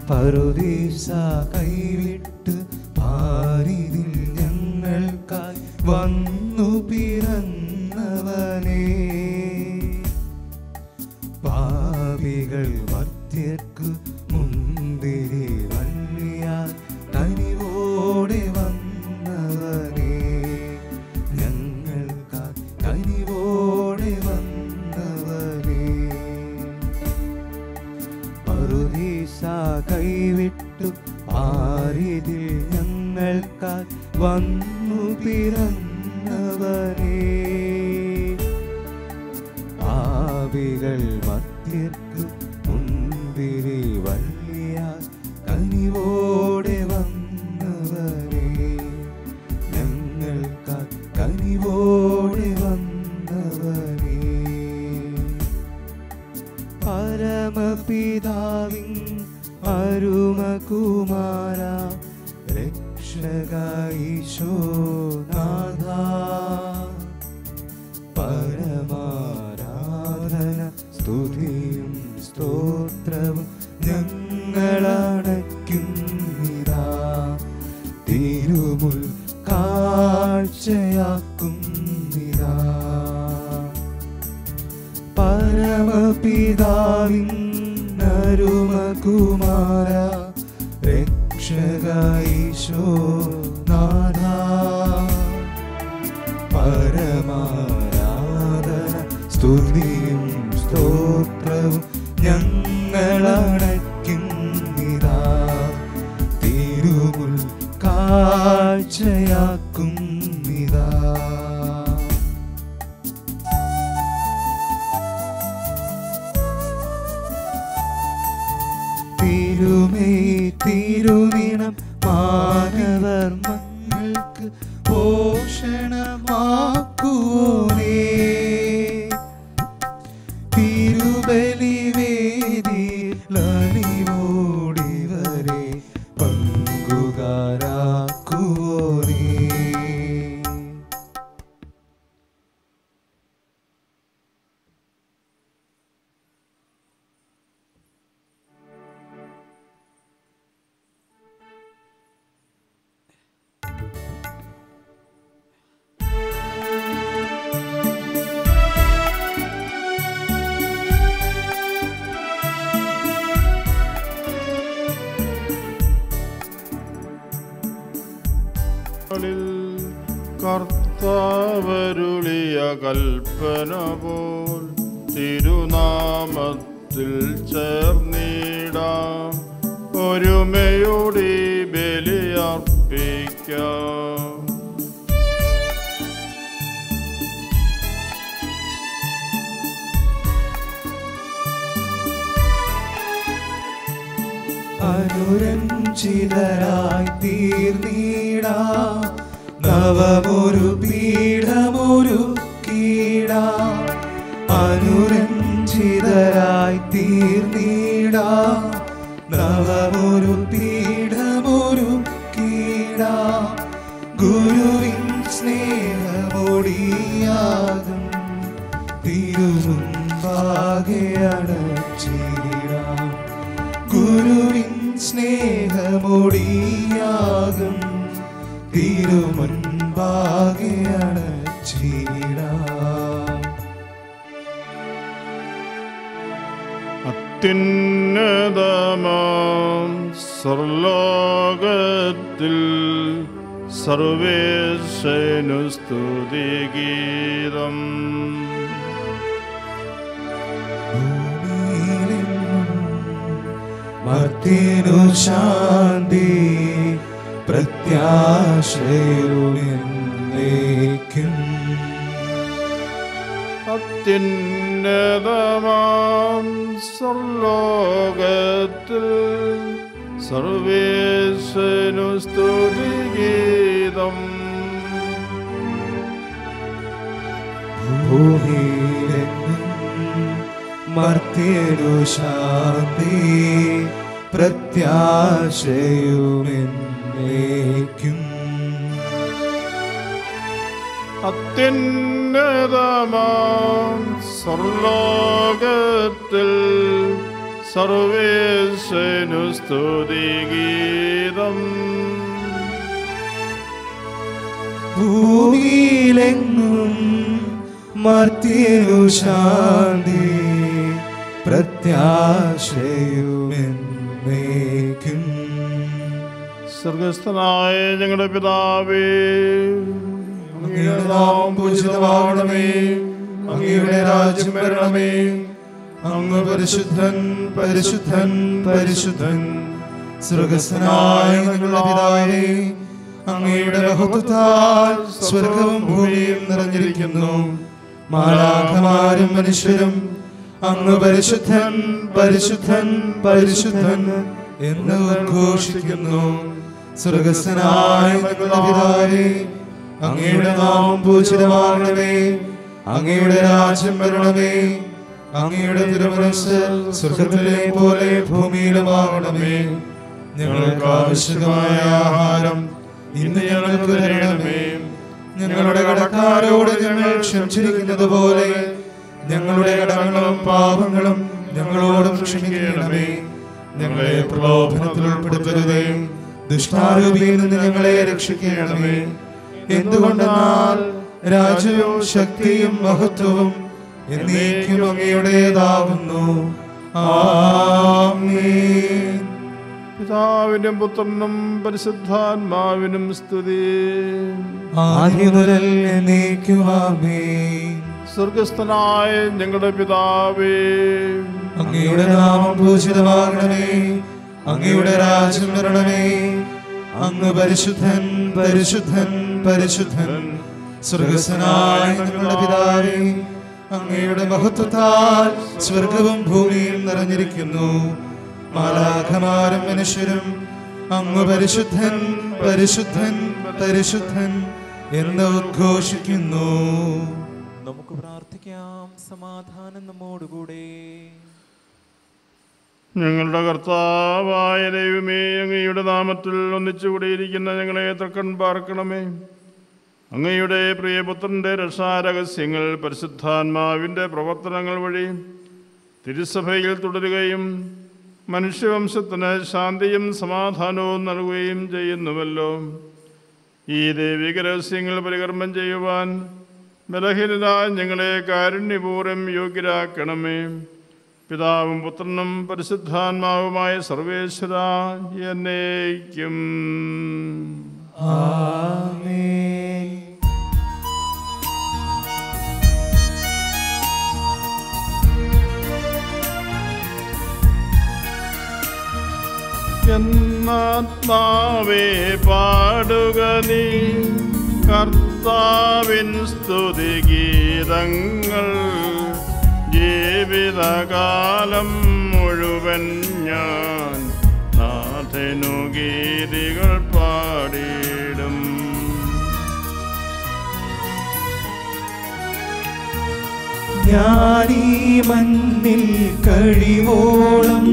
പറുദീസ കൈവിട്ട് പാരിതിൽ ഞങ്ങൾക്കായി വന്നു പിറന്നവനേ പാപികൾ മർത്യർക്കു മുന്തിരി വള്ളിയാൽ കനിവോടെ വന്നവനേ ഞങ്ങൾക്കായി കനിവോടെ വന്നവനേ പറുദീസ കൈവിട്ടു ആരിതിൽ ഞങ്ങൾക്കായി വന്നു പിറന്നവനേ പാപികൾ മധ്യർക്കു മുന്തിരി വള്ളിയാൽ കനിവോടെ വന്നവരേ ഞങ്ങൾക്കായി കനിവോടെ വന്നവരേ പരമപിതാവിൻ അരുമകുമാര രക്ഷകീശോനാഥ പരമാരാധന സ്തുതിയും സ്തോത്രവും ഞങ്ങളടയ്ക്കുന്നിതാ തിരുമുൽ കാഴ്ചയാക്കുന്നിതാ പരമപിതാവിൻ അരുമകുമാര രക്ഷകീശോ നാഥ പരമാരാധന സ്തുതിയും സ്തോത്രവും ഞങ്ങളടയ്ക്കുന്നിതാ തിരുമുൽ കാഴ്ചയാക്കുന്നിതാ തിരുമേ തിരുനിണം മാനവർ മക്കൾക്ക് പോഷണമാക്കുവോനേ തിരുബലി വേദി ലളിവോടിവരെ പങ്കുകാരാക്കുവോനേ ിൽ കർത്താവരുളിയ കൽപ്പന പോൽ തിരുനാമത്തിൽ ചേർന്നിടാം ഒരുമയോടെ ബലിയർപ്പിക്കാം അനുരഞ്ജിതരായി തീർന്നീടാ നവമൊരു പീഠമൊരു കീടാ അനുരഞ്ജിതരായി തീർന്നീടാ നവമൊരു പീഠമൊരു കീടാ ഗുരുവിൻ സ്നേഹമൊടിയാകും തിരുമുമ്പാകെ അടച്ചിടാം ഗുരുവിൻ സ്നേഹമൊടിയാകും തിരുമുൻപാകെ അടച്ചിടാം അത്യുന്നതമാം സർലോകത്തിൽ സർവേശനു സ്തുതിഗീതം ഭൂമിയിലെങ്ങും മർത്യനു ശാന്തി പ്രത്യാശയുമെന്നേക്കും അത്യുന്നതമാം സർലോകത്തിൽ സർവേശനു സ്തുതിഗീതം ഭൂമിയിലെങ്ങും മർത്യനു ശാന്തി പ്രത്യാശയുമെന്നേക്കും അത്യുന്നതമാം സർലോകത്തിൽ സർവേശനു സ്തുതിഗീതം ഭൂമിയിലെങ്ങും മർത്യനു ശാന്തി പ്രത്യാശയുമെന്നേക്കും സ്വർഗസ്ഥനായ ഞങ്ങളുടെ പിതാവേ അങ്ങയുടെ നാമം പൂജിതമാകണമേ അങ്ങയുടെ രാജ്യം വരണമേ അങ്ങ് പരിശുദ്ധൻ പരിശുദ്ധൻ പരിശുദ്ധൻ സ്വർഗസ്ഥനായ ഞങ്ങളുടെ പിതാവേ അങ്ങയുടെ മഹത്വത്താൽ സ്വർഗവും ഭൂമിയും നിറഞ്ഞിരിക്കുന്നു മാലാഖമാരും മനുഷ്യരും അങ്ങ് പരിശുദ്ധൻ പരിശുദ്ധൻ പരിശുദ്ധൻ എന്ന് ഉദ്ഘോഷിക്കുന്നു സ്വർഗസ്ഥനായ ഞങ്ങളുടെ പിതാവേ അങ്ങയുടെ നാമം പൂജിതമാകണമേ അങ്ങയുടെ രാജ്യം വരണമേ അങ്ങയുടെ തിരുമനസ് സ്വർഗത്തിലെ പോലെ ഭൂമിയിലുമാകണമേ ഞങ്ങൾക്ക് ആവശ്യമായ ആഹാരം ഇന്ന് ഞങ്ങൾക്ക് തരണമേ ഞങ്ങളുടെ കടക്കാരോട് ഞങ്ങൾ ക്ഷമിച്ചിരിക്കുന്നത് പോലെ ഞങ്ങളുടെ കടങ്ങളും പാപങ്ങളും ഞങ്ങളോടും ക്ഷമിക്കണമേ ഞങ്ങളെ പ്രലോഭനത്തിൽ ഉൾപ്പെടുത്തരുതേ ദുഷ്ടാരൂപിയിൽ നിന്ന് ഞങ്ങളെ രക്ഷിക്കണമേ എന്തുകൊണ്ടെന്നാൽ രാജ്യവും ശക്തിയും മഹത്വവും എന്നേക്കും അങ്ങയുടേതാകുന്നു ആമേൻ പിതാവിനും പുത്രനും പരിശുദ്ധാത്മാവിനും സ്തുതി ആദ്യം മുതൽ എന്നേക്കും ആമേൻ സ്വർഗസ്ഥനായ ഞങ്ങളുടെ പിതാവേ അങ്ങയുടെ നാമം പൂജിതമാകണമേ അങ്ങയുടെ രാജ്യം വരണമേ അങ്ങ് പരിശുദ്ധൻ പരിശുദ്ധൻ പരിശുദ്ധൻ സ്വർഗസ്വനായ ഞങ്ങളുടെ പിതാവേ അങ്ങയുടെ മഹത്വത്താൽ സ്വർഗവും ഭൂമിയും നിറഞ്ഞിരിക്കുന്നു മാലാഖമാരും മനുഷ്യരും അങ്ങ് പരിശുദ്ധൻ പരിശുദ്ധൻ പരിശുദ്ധൻ എന്ന് ഉദ്ഘോഷിക്കുന്നു നമുക്ക് പ്രാർത്ഥിക്കാം സമാധാനം നമ്മോടുകൂടെ ഞങ്ങളുടെ കർത്താവായ ദൈവമേ അങ്ങയുടെ നാമത്തിൽ ഒന്നിച്ചുകൂടിയിരിക്കുന്ന ഞങ്ങളെ തക്കൺ പാർക്കണമേ അങ്ങയുടെ പ്രിയപുത്രൻ്റെ രക്ഷാരഹസ്യങ്ങൾ പരിശുദ്ധാത്മാവിൻ്റെ പ്രവർത്തനങ്ങൾ വഴി തിരുസഭയിൽ തുടരുകയും മനുഷ്യവംശത്തിന് ശാന്തിയും സമാധാനവും നൽകുകയും ചെയ്യുന്നുവല്ലോ ഈ ദൈവിക രഹസ്യങ്ങൾ പരികർമ്മം ചെയ്യുവാൻ ബലഹീനരായ ഞങ്ങളെ കാരുണ്യപൂർവ്വം യോഗ്യരാക്കണമേ പിതാവും പുത്രനും പരിശുദ്ധാത്മാവുമായ സർവേശ്വര എന്നേക്കും ആമേൻ എന്നാത്മാവേ പാടുക നീ കർത്താവിൻ സ്തുതിഗീതങ്ങൾ ജീവിതകാലം മുഴുവൻ ഞാൻ നാഥനു ഗീതികൾ പാടിയിടും ഞാനീ മണ്ണിൽ കഴിവോളം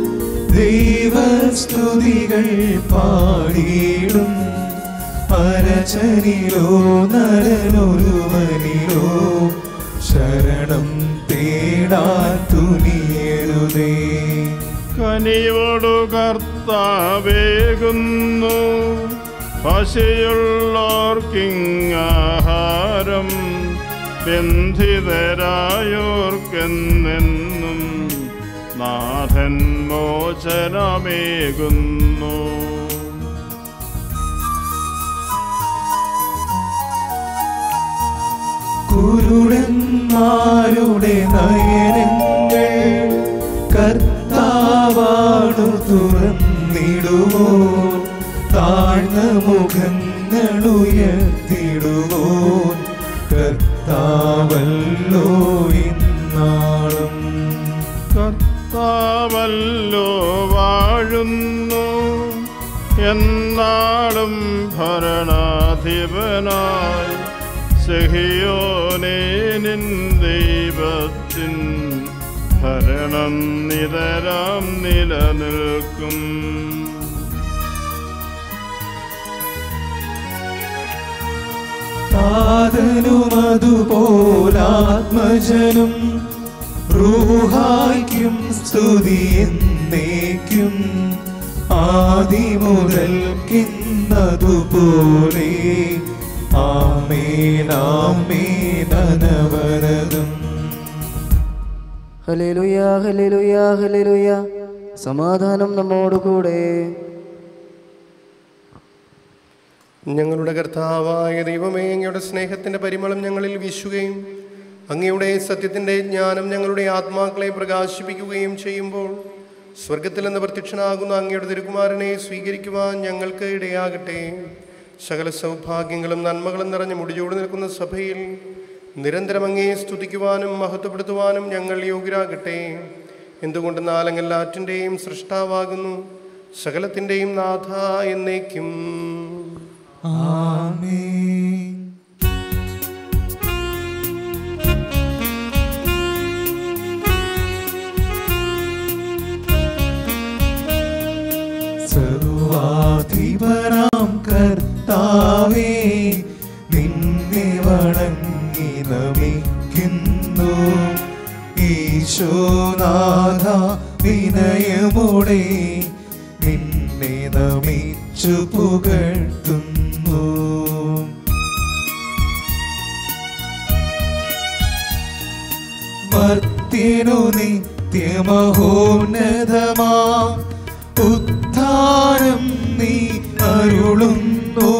ദൈവസ്തുതികൾ പാടിയിടും പരചനിലോ നരനൊരുവനിലോ ശരണം തേടാൻ തുനിയരുതേ കനിവോടു കർത്താവേകുന്നു പശയുള്ളോർക്കിങ്ങാഹാരം ബന്ധിതരായോർക്കെന്നെന്നും നാഥൻ മോചനമേകുന്നു കുരുടന്മാരുടെ നയനങ്ങൾ കർത്താവാണു തുറന്നിടുവോ താഴ്ന്ന മുഖങ്ങളുയർത്തിടുവോ കർത്താവല്ലോ ഇന്നാളും കർത്താവല്ലോ വാഴുന്നു എന്നാളും ഭരണാധിപനായി സഹിയോനേ നിൻ ദൈവത്തിൻ ഭരണം നിതരാം നിലനിൽക്കും താതനും അതുപോലാത്മജനും റൂഹായ്ക്കും സ്തുതി എന്നേക്കും ആദി മുതൽക്കിന്നതുപോലെ ആമേൻ ആമേൻ അനവരതും ഹല്ലേലൂയ ഹല്ലേലൂയ ഹല്ലേലൂയ സമാധാനം നമ്മോടുകൂടെ ഞങ്ങളുടെ കർത്താവായ ദൈവമേ അങ്ങയുടെ സ്നേഹത്തിൻ്റെ പരിമളം ഞങ്ങളിൽ വീശുകയും അങ്ങയുടെ സത്യത്തിൻ്റെ ജ്ഞാനം ഞങ്ങളുടെ ആത്മാക്കളെ പ്രകാശിപ്പിക്കുകയും ചെയ്യുമ്പോൾ സ്വർഗത്തിൽ നിന്ന് പ്രത്യക്ഷനാകുന്ന അങ്ങയുടെ തിരുകുമാരനെ സ്വീകരിക്കുവാൻ ഞങ്ങൾക്ക് ഇടയാകട്ടെ സകല സൗഭാഗ്യങ്ങളും നന്മകളും നിറഞ്ഞ് മുടിചൂട് നിൽക്കുന്ന സഭയിൽ നിരന്തരം അങ്ങേ സ്തുതിക്കുവാനും മഹത്വപ്പെടുത്തുവാനും ഞങ്ങൾ യോഗ്യരാകട്ടെ എന്തുകൊണ്ടെന്നാൽ അങ്ങെല്ലാറ്റിൻ്റെയും സൃഷ്ടാവാകുന്നു സകലത്തിൻ്റെയും നാഥ എന്നേക്കും ആമേൻ സർവാധിപരാം കർത്താവേ നിന്നെ വണങ്ങി നമിക്കുന്നു ഈശോനാഥ വിനയമോടെ നിന്നെ നമിച്ചു പുകഴ്ത്തുന്നു മർത്തിനു നിത്യമഹോന്നതമാ ഉദ്ധാരം നീ അരുളുന്നു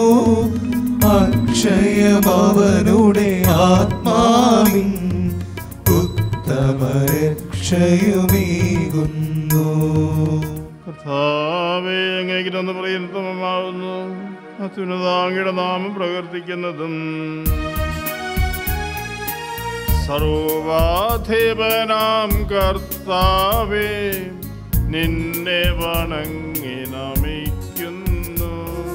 അക്ഷയമവനുടെ ആത്മാവിൻ ഉത്തമരക്ഷയുമേകുന്നു കർത്താവേ അങ്ങേക്ക് തന്നു പറയുന്നതുമാവുന്നു അത്യുന്നതാങ്ങിയുടെ നാമം പ്രവർത്തിക്കുന്നതും സർവാധിപനാം കർത്താവേ നിന്നെ വണങ്ങി നമിക്കുന്നു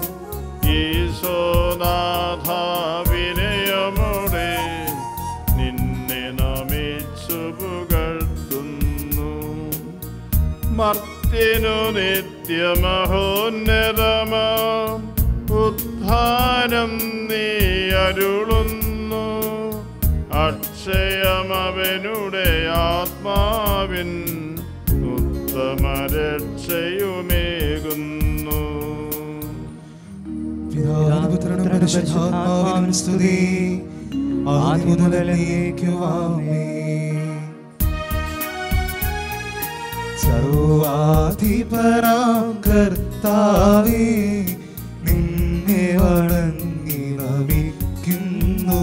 ഈശോനാഥ വിനയമോടെ നിന്നെ നമിച്ചു പുകഴ്ത്തുന്നു മർത്യനു നിത്യമഹോന്നതമാ ഉദ്ധാനം നീ അരുളുന്നു അക്ഷയമവനുടെ ആത്മാവിൻ ഉത്തമരക്ഷയുമേകുന്നു പിതാവിനും പരിശുദ്ധാത്മാവിനും സ്തുതി ആദ്യം മുതൽ എന്നേക്കുമാമേൻ. സർവാധിപരാം കർത്താവേ നിന്നെ വണങ്ങി നമിക്കുന്നു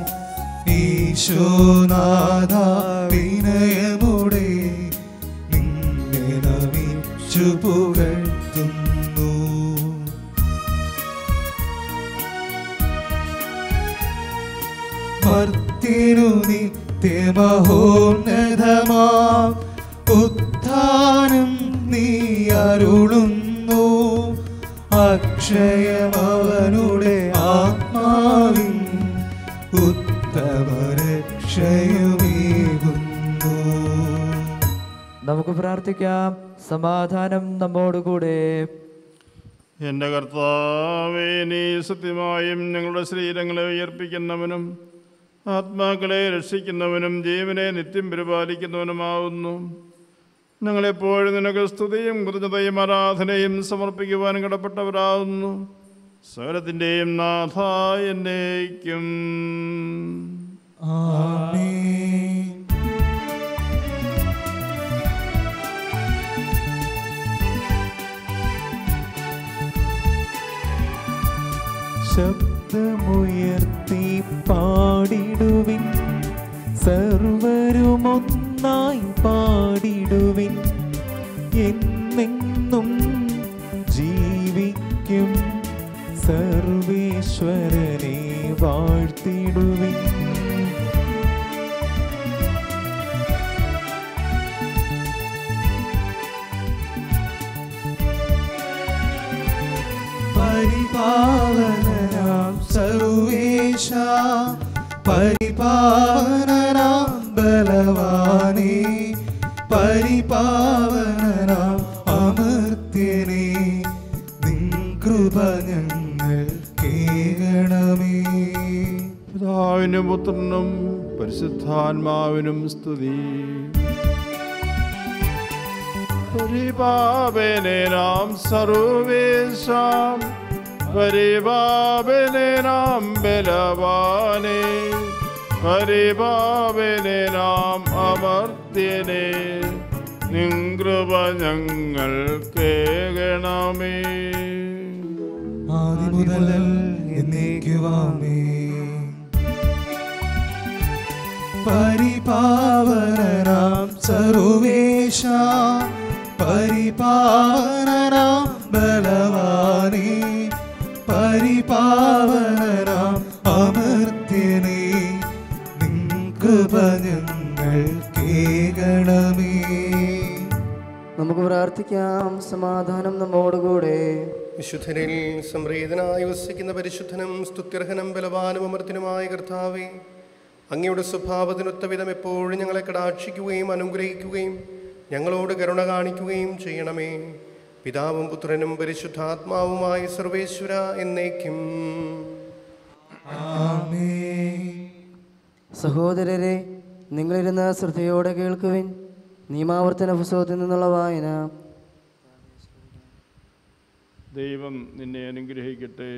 ഈശോനാഥ വിനയമുടെ നിന്നെ നമിച്ചു പുകഴ്ത്തുന്നു മർത്തിനു നിത്യമഹോന്നതമാ ഉത്ഥാനം നീ അരുളുന്നു അക്ഷയമവനുടെ ആത്മാവിൻ ഉത്തമരക്ഷയുമേകുന്നു നമുക്ക് പ്രാർത്ഥിക്കാം സമാധാനം നമ്മോടുകൂടെ എൻ്റെ കർത്താവേ നീ സത്യമായും ഞങ്ങളുടെ ശരീരങ്ങളെ ഉയർപ്പിക്കുന്നവനും ആത്മാക്കളെ രക്ഷിക്കുന്നവനും ജീവനെ നിത്യം പരിപാലിക്കുന്നവനുമാവുന്നു ഞങ്ങളെപ്പോഴും നിനക്ക് സ്തുതിയും കൃതയും ആരാധനയും സമർപ്പിക്കുവാൻ കടപ്പെട്ടവരാകുന്നു സകലത്തിൻ്റെയും നാഥ എന്നേക്കും ആമേൻ ശബ്ദമുയർത്തി പാടിടുവിൻ സർവരുമൊന്നായി പാടിടുവിൻ എന്നെന്നും ജീവിക്കും സർവേശ്വരനെ വാഴ്ത്തിടുവിൻ പരിപാവനരാം സർവേശ പരിപാവനരാം ബലവാനേ പരിപാവനരാം അമർത്യനേ നിൻ കൃപ ഞങ്ങൾ കേകണമേ പിതാവിനും പുത്രനും പരിശുദ്ധാത്മാവിനും സ്തുതി പരിപാപനെ നാം സർവേശാം പരിപാപനെ നാം ബലവാനെ പരിപാപനെ നാം അമർത്യനെ നിങ്കൃപ ഞങ്ങൾ കേകണമേ ആദി മുതൽ എന്നേക്കുവാമേ പരിപാവനനാം സർവേശ പരിപാവനനാം ബലവാനേ പരിപാവനനാം അമർത്യനേ നിൻ കൃപ ഞങ്ങൾ കേകണമേ നമുക്ക് പ്രാർത്ഥിക്കാം സമാധാനം നമ്മോടുകൂടെ വിശുദ്ധനിൽ സംപ്രീതനായി വസിക്കുന്ന പരിശുദ്ധനും സ്തുത്യർഹനം ബലവാനും അമർത്തിനുമായ കർത്താവേ അങ്ങയുടെ സ്വഭാവത്തിനൊത്ത വിധം എപ്പോഴും ഞങ്ങളെ കടാക്ഷിക്കുകയും അനുഗ്രഹിക്കുകയും ഞങ്ങളോട് കരുണ കാണിക്കുകയും ചെയ്യണമേ പിതാവും പുത്രനും പരിശുദ്ധാത്മാവുമായ സർവേശ്വര എന്നേക്കും സഹോദരരെ നിങ്ങളിരുന്ന് ശ്രദ്ധയോടെ കേൾക്കുവിൻ നിയമാവർത്തന പുസ്തകത്തിൽ നിന്നുള്ള വായന ദൈവം നിന്നെ അനുഗ്രഹിക്കട്ടെ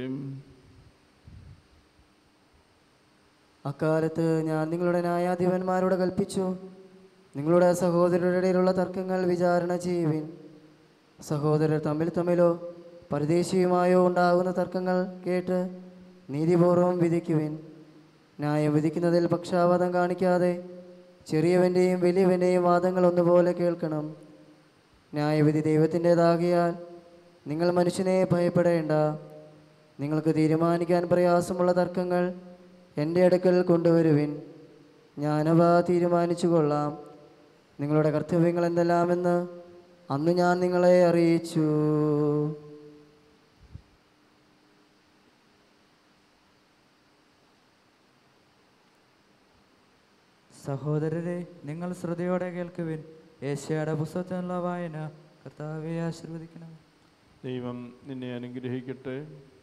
അക്കാലത്ത് ഞാൻ നിങ്ങളുടെ ന്യായാധിപന്മാരോട് കൽപ്പിച്ചു നിങ്ങളുടെ സഹോദരരുടെ ഇടയിലുള്ള തർക്കങ്ങൾ വിചാരണ ചെയ്യുവിൻ സഹോദരർ തമ്മിൽ തമ്മിലോ പരദേശിയുമായോ ഉണ്ടാകുന്ന തർക്കങ്ങൾ കേട്ട് നീതിപൂർവം വിധിക്കുവിൻ ന്യായം വിധിക്കുന്നതിൽ പക്ഷാപാതം കാണിക്കാതെ ചെറിയവൻ്റെയും വലിയവൻ്റെയും വാദങ്ങൾ ഒന്നുപോലെ കേൾക്കണം ന്യായവിധി ദൈവത്തിൻ്റെതാകിയാൽ നിങ്ങൾ മനുഷ്യനെ ഭയപ്പെടേണ്ട നിങ്ങൾക്ക് തീരുമാനിക്കാൻ പ്രയാസമുള്ള തർക്കങ്ങൾ എൻ്റെ അടുക്കൽ കൊണ്ടുവരുവിൻ ഞാനവ തീരുമാനിച്ചു കൊള്ളാം നിങ്ങളുടെ കർത്തവ്യങ്ങൾ എന്തെല്ലാമെന്ന് അന്ന് ഞാൻ നിങ്ങളെ അറിയിച്ചു സഹോദരരെ നിങ്ങൾ ശ്രദ്ധയോടെ കേൾക്കുവിൻ ഏഷ്യയുടെ പുസ്തകത്തിനുള്ള വായന കർത്താവെ ആശീർവദിക്കണം ദൈവം നിന്നെ അനുഗ്രഹിക്കട്ടെ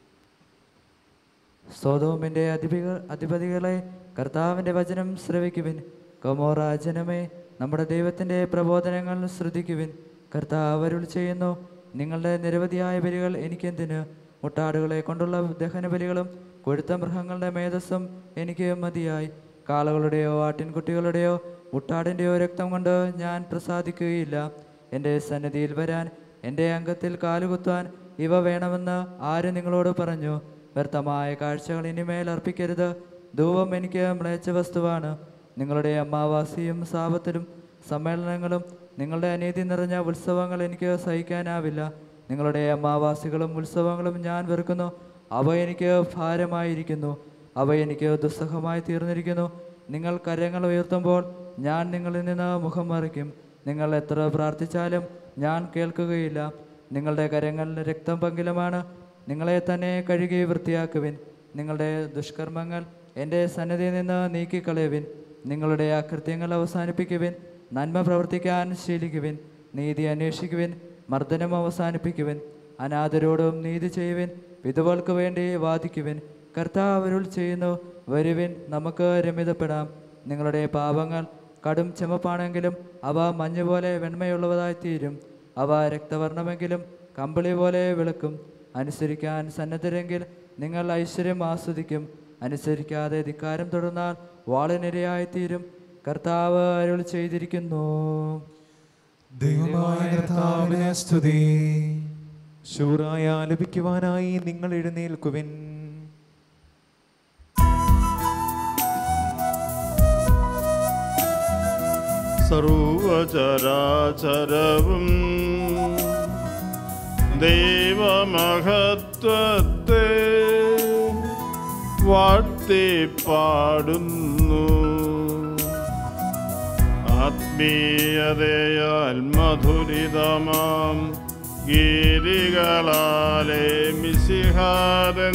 സോതോമിൻ്റെ അധിപികൾ അധിപതികളെ കർത്താവിൻ്റെ വചനം ശ്രവിക്കുവിൻ കൊമോറ ജനമേ നമ്മുടെ ദൈവത്തിൻ്റെ പ്രബോധനങ്ങൾ ശ്രദ്ധിക്കുവിൻ കർത്താവ് അരുൾ ചെയ്യുന്നു നിങ്ങളുടെ നിരവധിയായ ബലികൾ എനിക്കെന്തിന് മുട്ടാടുകളെ കൊണ്ടുള്ള ദഹന ബലികളും കൊഴുത്ത മൃഗങ്ങളുടെ മേധസ്സും എനിക്ക് മതിയായി കാളകളുടെയോ ആട്ടിൻകുട്ടികളുടെയോ മുട്ടാടിൻ്റെയോ രക്തം കൊണ്ട് ഞാൻ പ്രസാദിക്കുകയില്ല എൻ്റെ സന്നിധിയിൽ വരാൻ എൻ്റെ അംഗത്തിൽ കാലുകുത്താൻ ഇവ വേണമെന്ന് ആര് നിങ്ങളോട് പറഞ്ഞു വ്യർത്ഥമായ കാഴ്ചകൾ ഇനിമേൽ അർപ്പിക്കരുത് ധൂപം എനിക്ക് മ്ലേച്ഛ വസ്തുവാണ് നിങ്ങളുടെ അമാവാസിയും സാപത്തിലും സമ്മേളനങ്ങളും നിങ്ങളുടെ അനീതി നിറഞ്ഞ ഉത്സവങ്ങൾ എനിക്ക് സഹിക്കാനാവില്ല നിങ്ങളുടെ അമാവാസികളും ഉത്സവങ്ങളും ഞാൻ വെറുക്കുന്നു അവ എനിക്ക് ഭാരമായിരിക്കുന്നു അവ എനിക്ക് ദുസ്സഹമായി തീർന്നിരിക്കുന്നു നിങ്ങൾ കരങ്ങൾ ഉയർത്തുമ്പോൾ ഞാൻ നിങ്ങളിൽ നിന്ന് മുഖം മറിക്കും നിങ്ങൾ എത്ര പ്രാർത്ഥിച്ചാലും ഞാൻ കേൾക്കുകയില്ല നിങ്ങളുടെ കരങ്ങൾ രക്തം പങ്കിലമാണ് നിങ്ങളെ തന്നെ കഴുകി വൃത്തിയാക്കുവിൻ നിങ്ങളുടെ ദുഷ്കർമ്മങ്ങൾ എൻ്റെ സന്നദ്ധയിൽ നിന്ന് നീക്കിക്കളയുവിൻ നിങ്ങളുടെ അകൃത്യങ്ങൾ അവസാനിപ്പിക്കുവിൻ നന്മ പ്രവർത്തിക്കാൻ ശീലിക്കുവിൻ നീതി അന്വേഷിക്കുവിൻ മർദ്ദനം അവസാനിപ്പിക്കുവിൻ അനാഥരോടും നീതി ചെയ്യുവിൻ വിധവകൾക്ക് വേണ്ടി വാദിക്കുവിൻ കർത്താവ് അരുൾ ചെയ്യുന്നു വരുവിൻ നമുക്ക് രമിതപ്പെടാം നിങ്ങളുടെ പാപങ്ങൾ കടും ചുമപ്പാണെങ്കിലും അവ മഞ്ഞുപോലെ വെണ്മയുള്ളവതായി തീരും അവ രക്തവർണ്ണമെങ്കിലും കമ്പിളി പോലെ വെളുക്കും അനുസരിക്കാൻ സന്നദ്ധരെങ്കിൽ നിങ്ങൾ ഐശ്വര്യം ആസ്വദിക്കും അനുസരിക്കാതെ ധിക്കാരം തുടർന്നാൽ വാളിനിരയായിത്തീരും കർത്താവ് അരുൾ ചെയ്തിരിക്കുന്നു ദൈവമായ കർത്താവിനെ സ്തുതി ശൂറായ ആലപിക്കുവാനായി നിങ്ങൾ എഴുന്നേൽക്കുവിൻ സർവചരാചരവും ദൈവമഹത്വത്തെ വാഴ്ത്തിപ്പാടുന്നു ആത്മീയതയാൽ മധുരിതമാം ഗീരികളാലെ മിസിഹാദൻ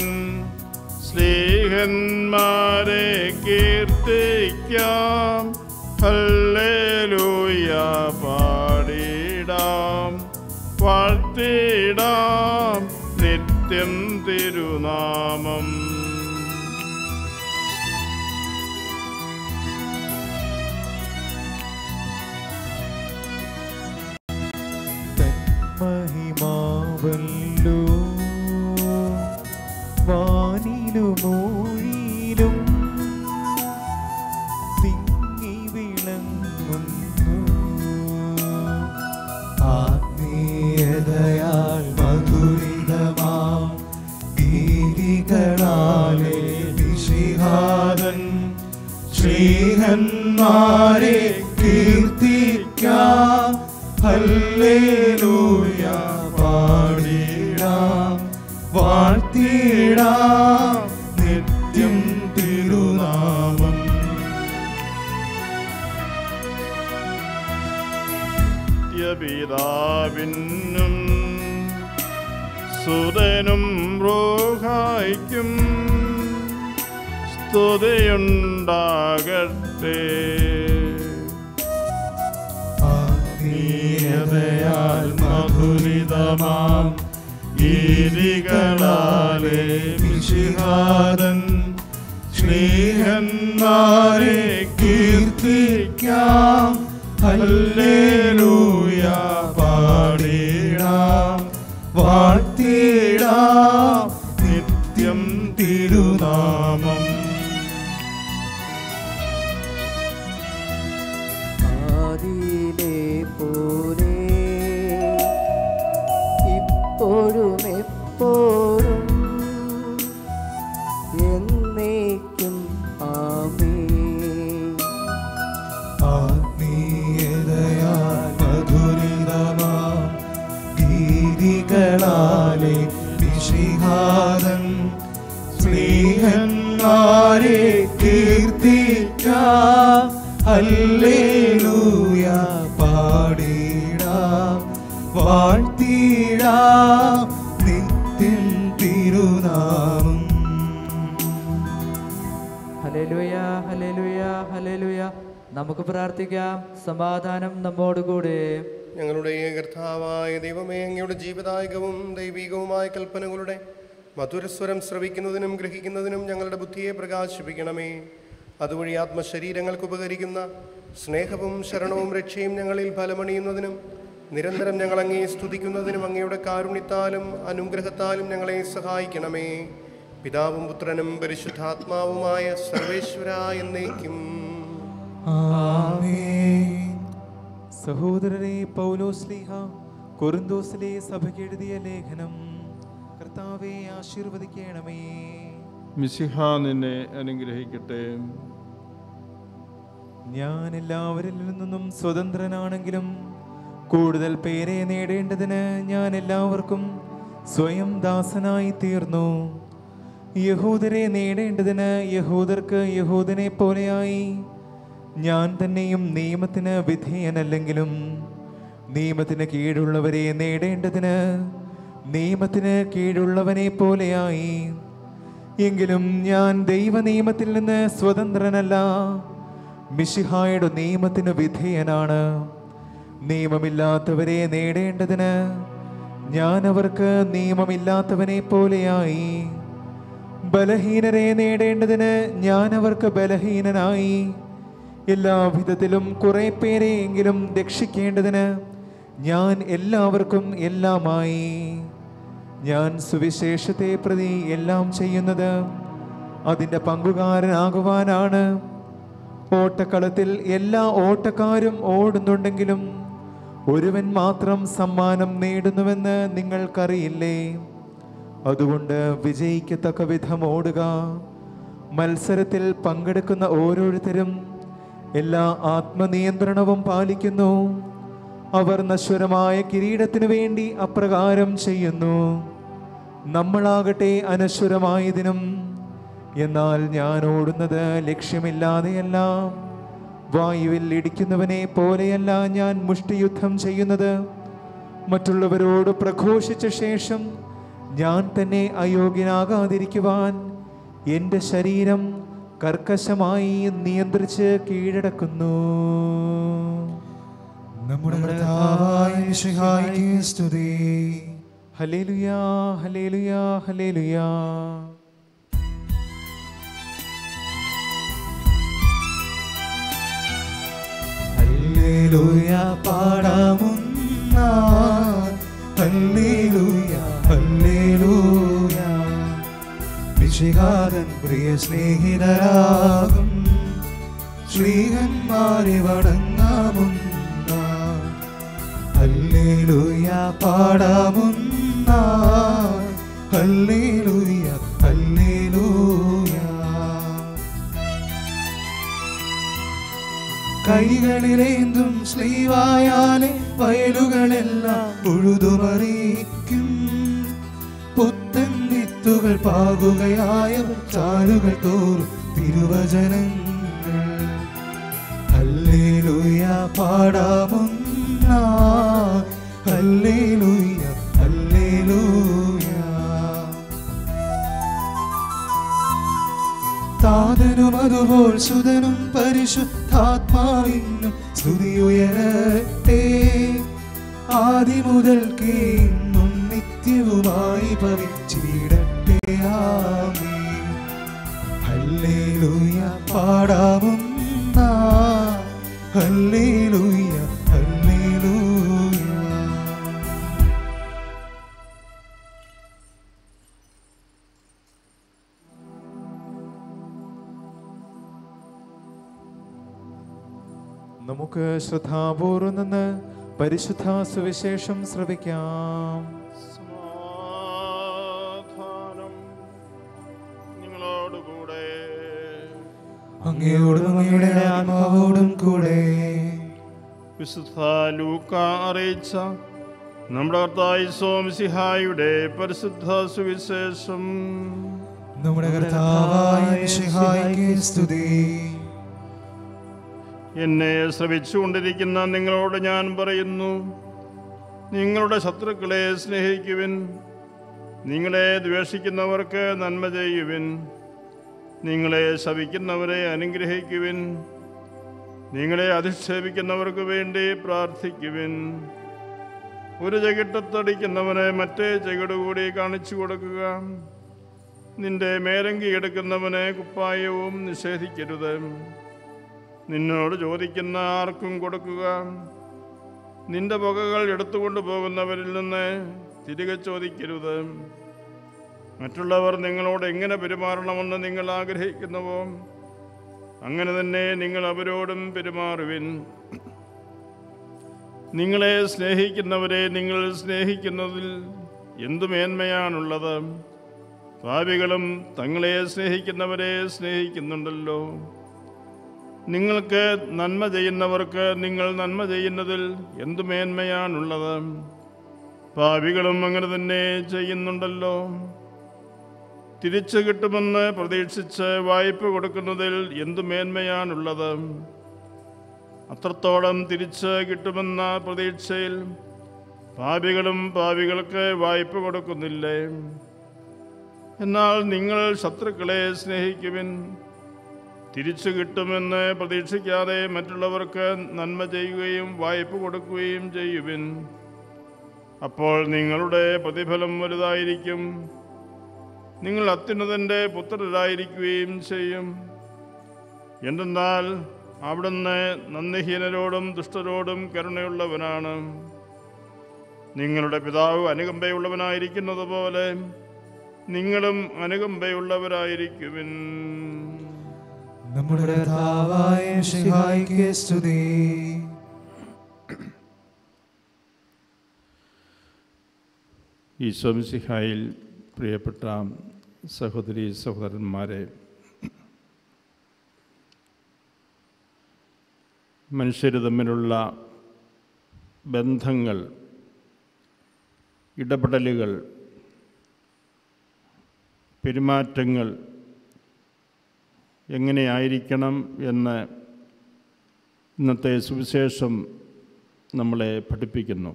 സ്ലീഹന്മാരെ കീർത്തിക്കാം ഹല്ലേലൂയ പാടിടാം വാഴ്ത്തിടാം നിത്യം തിരുനാമം മഹിമാവല്ലോ വാനിലുമൂഴിയിലും തിങ്ങി വിളങ്ങുന്നു ആത്മീയതയാൽ മധുരിതമാം ഗീതികളാലെ വിഷിഹാദൻ ശ്രീഹന്മാരെ കീർത്തിക്കാം ഹല്ലേലൂയ പാടിടാം വാഴ്ത്തിടാം നിത്യം തിരുനാമം നിത്യപിതാവിനും സുതനും റോഹായ്ക്കും സ്തുതിയുണ്ടാകട്ടെ ആത്മീയതയാൽ മധുരിതമാം ഗീതികളാലെ വിഷിഹാദൻ സ്നേഹന്മാരെ കീർത്തിക്കാം ഹല്ലേലൂയ പാടിടാം വാഴ്ത്തിടാം നിത്യം തിരുനാമം ആദിയിലെ പോലെ ഇപ്പോഴും എപ്പോഴും എന്നേക്കും ആമേ ആത്മീയതയാൽ മധുരിതമാം ഗീതികളാലെ വിഷിഹാദൻ സ്നേഹന്മാരെ കീർത്തിക്കാം ഹല്ലേലൂയ പാടിടാം വാഴ്ത്തിടാം നിത്യം തിരുനാമം ഹലേലുയ ഹലേലുയ ഹലേലുയ നമുക്ക് പ്രാർത്ഥിക്കാം സമാധാനം നമ്മോടുകൂടെ ഞങ്ങളുടെ കർത്താവായ ദൈവമേ അങ്ങയുടെ ജീവദായകവും ദൈവികവുമായ കൽപ്പനകളുടെ മധുരസ്വരം ശ്രവിക്കുന്നതിനും ഗ്രഹിക്കുന്നതിനും ഞങ്ങളുടെ ബുദ്ധിയെ പ്രകാശിപ്പിക്കണമേ അതുവഴി ആത്മശരീരങ്ങൾക്ക് ഉപകരിക്കുന്ന സ്നേഹവും ശരണവും രക്ഷയും ഞങ്ങളിൽ ഫലമണിയുന്നതിനും നിരന്തരം ഞങ്ങൾ അങ്ങേ സ്തുതിക്കുന്നതിനും അങ്ങയുടെ കാരുണ്യത്താലും അനുഗ്രഹത്താലും ഞങ്ങളെ സഹായിക്കണമേ പിതാവും പുത്രനും പരിശുദ്ധാത്മാവുമായ സർവേശ്വര എന്നേക്കും ആമേൻ സഹോദരരെ പൗലോസ്ലീഹ കൊറിന്തോസിലെ സഭയ്ക്ക് എഴുതിയ ലേഖനം കർത്താവെ ആശീർവദിക്കണമേ മിശിഹ നിന്നെ അനുഗ്രഹിക്കട്ടെ ഞാൻ എല്ലാവരിൽ നിന്നും സ്വതന്ത്രനാണെങ്കിലും കൂടുതൽ പേരെ നേടേണ്ടതിന് ഞാൻ എല്ലാവർക്കും സ്വയം ദാസനായി തീർന്നു യഹൂദരെ നേടേണ്ടതിന് യഹൂദർക്ക് യഹൂദനെ പോലെയായി ഞാൻ തന്നെയും നിയമത്തിന് വിധേയനല്ലെങ്കിലും നിയമത്തിന് കീഴുള്ളവരെ നേടേണ്ടതിന് നിയമത്തിന് കീഴുള്ളവനെ പോലെയായി എങ്കിലും ഞാൻ ദൈവനിയമത്തിൽ നിന്ന് സ്വതന്ത്രനല്ല മിശിഹായുടെ നിയമത്തിന് വിധേയനാണ് നിയമമില്ലാത്തവരെ നേടേണ്ടതിന് ഞാൻ അവർക്ക് നിയമമില്ലാത്തവനെ പോലെയായി ബലഹീനരെ നേടേണ്ടതിന് ഞാൻ അവർക്ക് ബലഹീനനായി എല്ലാവിധത്തിലും കുറെ പേരെയെങ്കിലും രക്ഷിക്കേണ്ടതിന് ഞാൻ എല്ലാവർക്കും എല്ലാമായി ഞാൻ സുവിശേഷത്തെ പ്രതി എല്ലാം ചെയ്യുന്നത് അതിൻ്റെ പങ്കുകാരനാകുവാനാണ് ഓട്ടക്കളത്തിൽ എല്ലാ ഓട്ടക്കാരും ഓടുന്നുണ്ടെങ്കിലും ഒരുവൻ മാത്രം സമ്മാനം നേടുന്നുവെന്ന് നിങ്ങൾക്കറിയില്ലേ അതുകൊണ്ട് വിജയിക്കത്തക്ക വിധം ഓടുക മത്സരത്തിൽ പങ്കെടുക്കുന്ന ഓരോരുത്തരും എല്ലാ ആത്മനിയന്ത്രണവും പാലിക്കുന്നു അവർ നശ്വരമായ കിരീടത്തിനു വേണ്ടി അപ്രകാരം ചെയ്യുന്നു നമ്മളാകട്ടെ അനശ്വരമായതിനും എന്നാൽ ഞാൻ ഓടുന്നത് ലക്ഷ്യമില്ലാതെയല്ല വായുവിൽ ഇടിക്കുന്നവനെ പോലെയല്ല ഞാൻ മുഷ്ടിയുദ്ധം ചെയ്യുന്നത് മറ്റുള്ളവരോട് പ്രഘോഷിച്ച ശേഷം ഞാൻ തന്നെ അയോഗ്യനാകാതിരിക്കുവാൻ എൻ്റെ ശരീരം കർക്കശമായി നിയന്ത്രിച്ച് കീഴടക്കുന്നു നമ്മുടെ കർത്താവായ മിശിഹായ്ക്ക് സ്തുതി ഹലേലുയാ ഹലേലുയാ ഹലേലുയാ ഹല്ലേലൂയ പാടാമുന്ന ഹല്ലേലൂയ ഹല്ലേലൂയ വിശിഹാരൻ പ്രിയ സ്നേഹിതരാകും ശ്രീഹന്മാരെ വണങ്ങാമുന്ന ഹല്ലേലൂയ പാടാമുന്ന ഹല്ലേലൂയ ഹല്ലേലൂയ കൈകളിലേന്തും ശ്രീവായാലെ വയലുകളെല്ലാം ഉഴുതുമറിയിക്കും പുത്തൻ വിത്തുകൾ പാകുകയായ ചാലുകൾ തോറും തിരുവചനങ്ങൾ ഹല്ലേലൂയ പാടാമുന്ന ഹല്ലേലൂയ ഹല്ലേലൂയ താതനും അതുപോൽ സുതനും പരിശുദ്ധാത്മാവിനും സ്തുതിയുയരട്ടെ ആദി മുതൽക്ക് ഇന്നും നിത്യവുമായി ഭവിച്ചിടട്ടെ ആമേൻ ഹല്ലേലൂയ പാടാവുന്ന ഹല്ലേലൂയ ഹല്ലേലൂയ നമുക്ക് ശ്രദ്ധാപൂർവം നിന്ന് പരിശുദ്ധ സുവിശേഷം ശ്രവിക്കാം സമാധാനം നിങ്ങളോടുകൂടെ അങ്ങയോടും അങ്ങയുടെ ആത്മാവോടും കൂടെ വിശുദ്ധ ലൂക്ക അറിയിച്ച നമ്മുടെ കർത്തായി സോംസിഹായുടെ പരിശുദ്ധ സുവിശേഷം നമ്മുടെ കർത്താവായ മിശിഹായ്ക്ക് സ്തുതി എന്നെ ശ്രവിച്ചുകൊണ്ടിരിക്കുന്ന നിങ്ങളോട് ഞാൻ പറയുന്നു നിങ്ങളുടെ ശത്രുക്കളെ സ്നേഹിക്കുവിൻ നിങ്ങളെ ദ്വേഷിക്കുന്നവർക്ക് നന്മ ചെയ്യുവിൻ നിങ്ങളെ ശവിക്കുന്നവരെ അനുഗ്രഹിക്കുവിൻ നിങ്ങളെ അധിക്ഷേപിക്കുന്നവർക്ക് വേണ്ടി പ്രാർത്ഥിക്കുവിൻ ഒരു ചകിട്ടത്തടിക്കുന്നവനെ മറ്റേ ചകിടുകൂടി കാണിച്ചു കൊടുക്കുക നിന്റെ മേലങ്കി എടുക്കുന്നവനെ കുപ്പായവും നിഷേധിക്കരുത് നിന്നോട് ചോദിക്കുന്ന ആർക്കും കൊടുക്കുക നിന്റെ പുകകൾ എടുത്തുകൊണ്ട് പോകുന്നവരിൽ നിന്ന് തിരികെ ചോദിക്കരുത് മറ്റുള്ളവർ നിങ്ങളോട് എങ്ങനെ പെരുമാറണമെന്ന് നിങ്ങൾ ആഗ്രഹിക്കുന്നുവോ അങ്ങനെ തന്നെ നിങ്ങൾ അവരോടും പെരുമാറുവിൻ നിങ്ങളെ സ്നേഹിക്കുന്നവരെ നിങ്ങൾ സ്നേഹിക്കുന്നതിൽ എന്തു മേന്മയാണുള്ളത് പാപികളും തങ്ങളെ സ്നേഹിക്കുന്നവരെ സ്നേഹിക്കുന്നുണ്ടല്ലോ നിങ്ങൾക്ക് നന്മ ചെയ്യുന്നവർക്ക് നിങ്ങൾ നന്മ ചെയ്യുന്നതിൽ എന്തു മേന്മയാണുള്ളത് പാപികളും അങ്ങനെ തന്നെ ചെയ്യുന്നുണ്ടല്ലോ തിരിച്ചു കിട്ടുമെന്ന് പ്രതീക്ഷിച്ച് വായ്പ കൊടുക്കുന്നതിൽ എന്തു മേന്മയാണുള്ളത് അത്രത്തോളം തിരിച്ച് കിട്ടുമെന്ന പ്രതീക്ഷയിൽ പാപികളും പാപികൾക്ക് വായ്പ കൊടുക്കുന്നില്ലേ എന്നാൽ നിങ്ങൾ ശത്രുക്കളെ സ്നേഹിക്കുവിൻ തിരിച്ചു കിട്ടുമെന്ന് പ്രതീക്ഷിക്കാതെ മറ്റുള്ളവർക്ക് നന്മ ചെയ്യുകയും വായ്പ കൊടുക്കുകയും ചെയ്യുവിൻ അപ്പോൾ നിങ്ങളുടെ പ്രതിഫലം വലുതായിരിക്കും നിങ്ങൾ അത്യുന്നതൻ്റെ പുത്രരായിരിക്കുകയും ചെയ്യും എന്തെന്നാൽ അവിടുന്ന് നന്ദിഹീനരോടും ദുഷ്ടരോടും കരുണയുള്ളവനാണ് നിങ്ങളുടെ പിതാവ് അനുകമ്പയുള്ളവനായിരിക്കുന്നത് പോലെ നിങ്ങളും അനുകമ്പയുള്ളവരായിരിക്കുവിൻ നമ്മുടെ കർത്താവായ മിശിഹായ്ക്ക് സ്തുതി ഈ സ്വംസിഹായിൽ പ്രിയപ്പെട്ട സഹോദരി സഹോദരന്മാരെ മനുഷ്യർ തമ്മിലുള്ള ബന്ധങ്ങൾ ഇടപെടലുകൾ പെരുമാറ്റങ്ങൾ എങ്ങനെയായിരിക്കണം എന്ന് ഇന്നത്തെ സുവിശേഷം നമ്മളെ പഠിപ്പിക്കുന്നു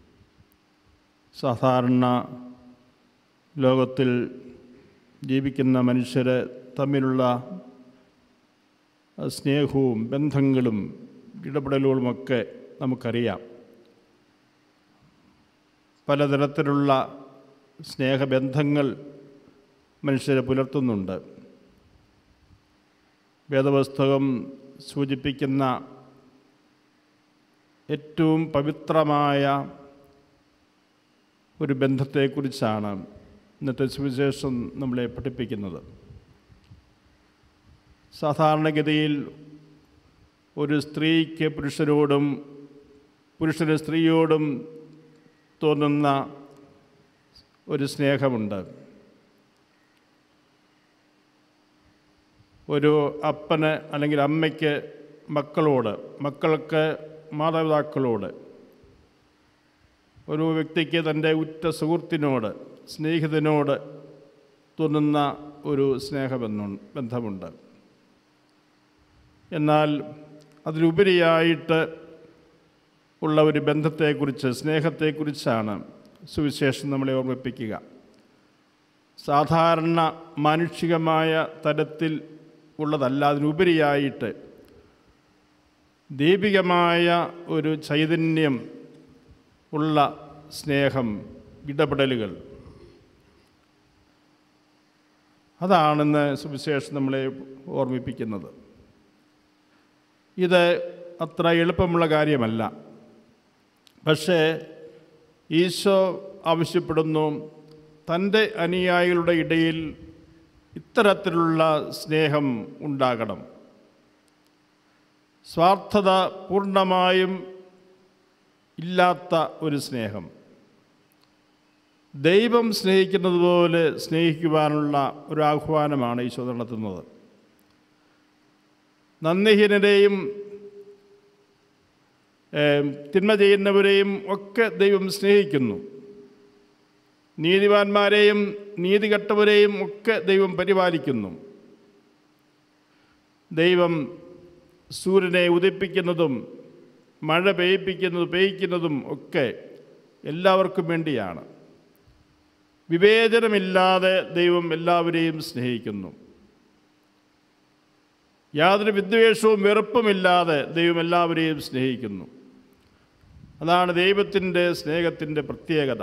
സാധാരണ ലോകത്തിൽ ജീവിക്കുന്ന മനുഷ്യർ തമ്മിലുള്ള സ്നേഹവും ബന്ധങ്ങളും ഇടപെടലുകളുമൊക്കെ നമുക്കറിയാം പലതരത്തിലുള്ള സ്നേഹബന്ധങ്ങൾ മനുഷ്യരെ പുലർത്തുന്നുണ്ട് വേദപുസ്തകം സൂചിപ്പിക്കുന്ന ഏറ്റവും പവിത്രമായ ഒരു ബന്ധത്തെക്കുറിച്ചാണ് ഇന്നത്തെ സുവിശേഷം നമ്മളെ പഠിപ്പിക്കുന്നത് സാധാരണഗതിയിൽ ഒരു സ്ത്രീക്ക് പുരുഷനോടും പുരുഷന് സ്ത്രീയോടും തോന്നുന്ന ഒരു സ്നേഹമുണ്ട് ഒരു അപ്പന് അല്ലെങ്കിൽ അമ്മയ്ക്ക് മക്കളോട് മക്കൾക്ക് മാതാപിതാക്കളോട് ഒരു വ്യക്തിക്ക് തൻ്റെ ഉറ്റ സുഹൃത്തിനോട് സ്നേഹിതനോട് തോന്നുന്ന ഒരു സ്നേഹബന്ധം ബന്ധമുണ്ട് എന്നാൽ അതിലുപരിയായിട്ട് ഉള്ള ഒരു ബന്ധത്തെക്കുറിച്ച് സ്നേഹത്തെക്കുറിച്ചാണ് സുവിശേഷം നമ്മളെ ഓർമ്മിപ്പിക്കുക സാധാരണ മാനുഷികമായ തരത്തിൽ ഉള്ളതല്ല അതിനുപരിയായിട്ട് ദൈവികമായ ഒരു ചൈതന്യം ഉള്ള സ്നേഹം ഇടപെടലുകൾ അതാണെന്ന് സുവിശേഷം നമ്മളെ ഓർമ്മിപ്പിക്കുന്നത് ഇത് അത്ര എളുപ്പമുള്ള കാര്യമല്ല പക്ഷേ ഈശോ ആവശ്യപ്പെടുന്നു തൻ്റെ അനുയായികളുടെ ഇടയിൽ ഇത്തരത്തിലുള്ള സ്നേഹം ഉണ്ടാകണം സ്വാർത്ഥത പൂർണ്ണമായും ഇല്ലാത്ത ഒരു സ്നേഹം ദൈവം സ്നേഹിക്കുന്നത് പോലെ സ്നേഹിക്കുവാനുള്ള ഒരു ആഹ്വാനമാണ് ഈശോ നടത്തുന്നത് നന്ദിഹീനരെയും ഏം, തിന്മ ചെയ്യുന്നവരെയും ഒക്കെ ദൈവം സ്നേഹിക്കുന്നു നീതിവാന്മാരെയും നീതികെട്ടവരെയും ഒക്കെ ദൈവം പരിപാലിക്കുന്നു ദൈവം സൂര്യനെ ഉദിപ്പിക്കുന്നതും മഴ പെയ്യിപ്പിക്കുന്നതും പെയ്യിക്കുന്നതും ഒക്കെ എല്ലാവർക്കും വേണ്ടിയാണ് വിവേചനമില്ലാതെ ദൈവം എല്ലാവരെയും സ്നേഹിക്കുന്നു യാതൊരു വിദ്വേഷവും വെറുപ്പുമില്ലാതെ ദൈവം എല്ലാവരെയും സ്നേഹിക്കുന്നു അതാണ് ദൈവത്തിൻ്റെ സ്നേഹത്തിൻ്റെ പ്രത്യേകത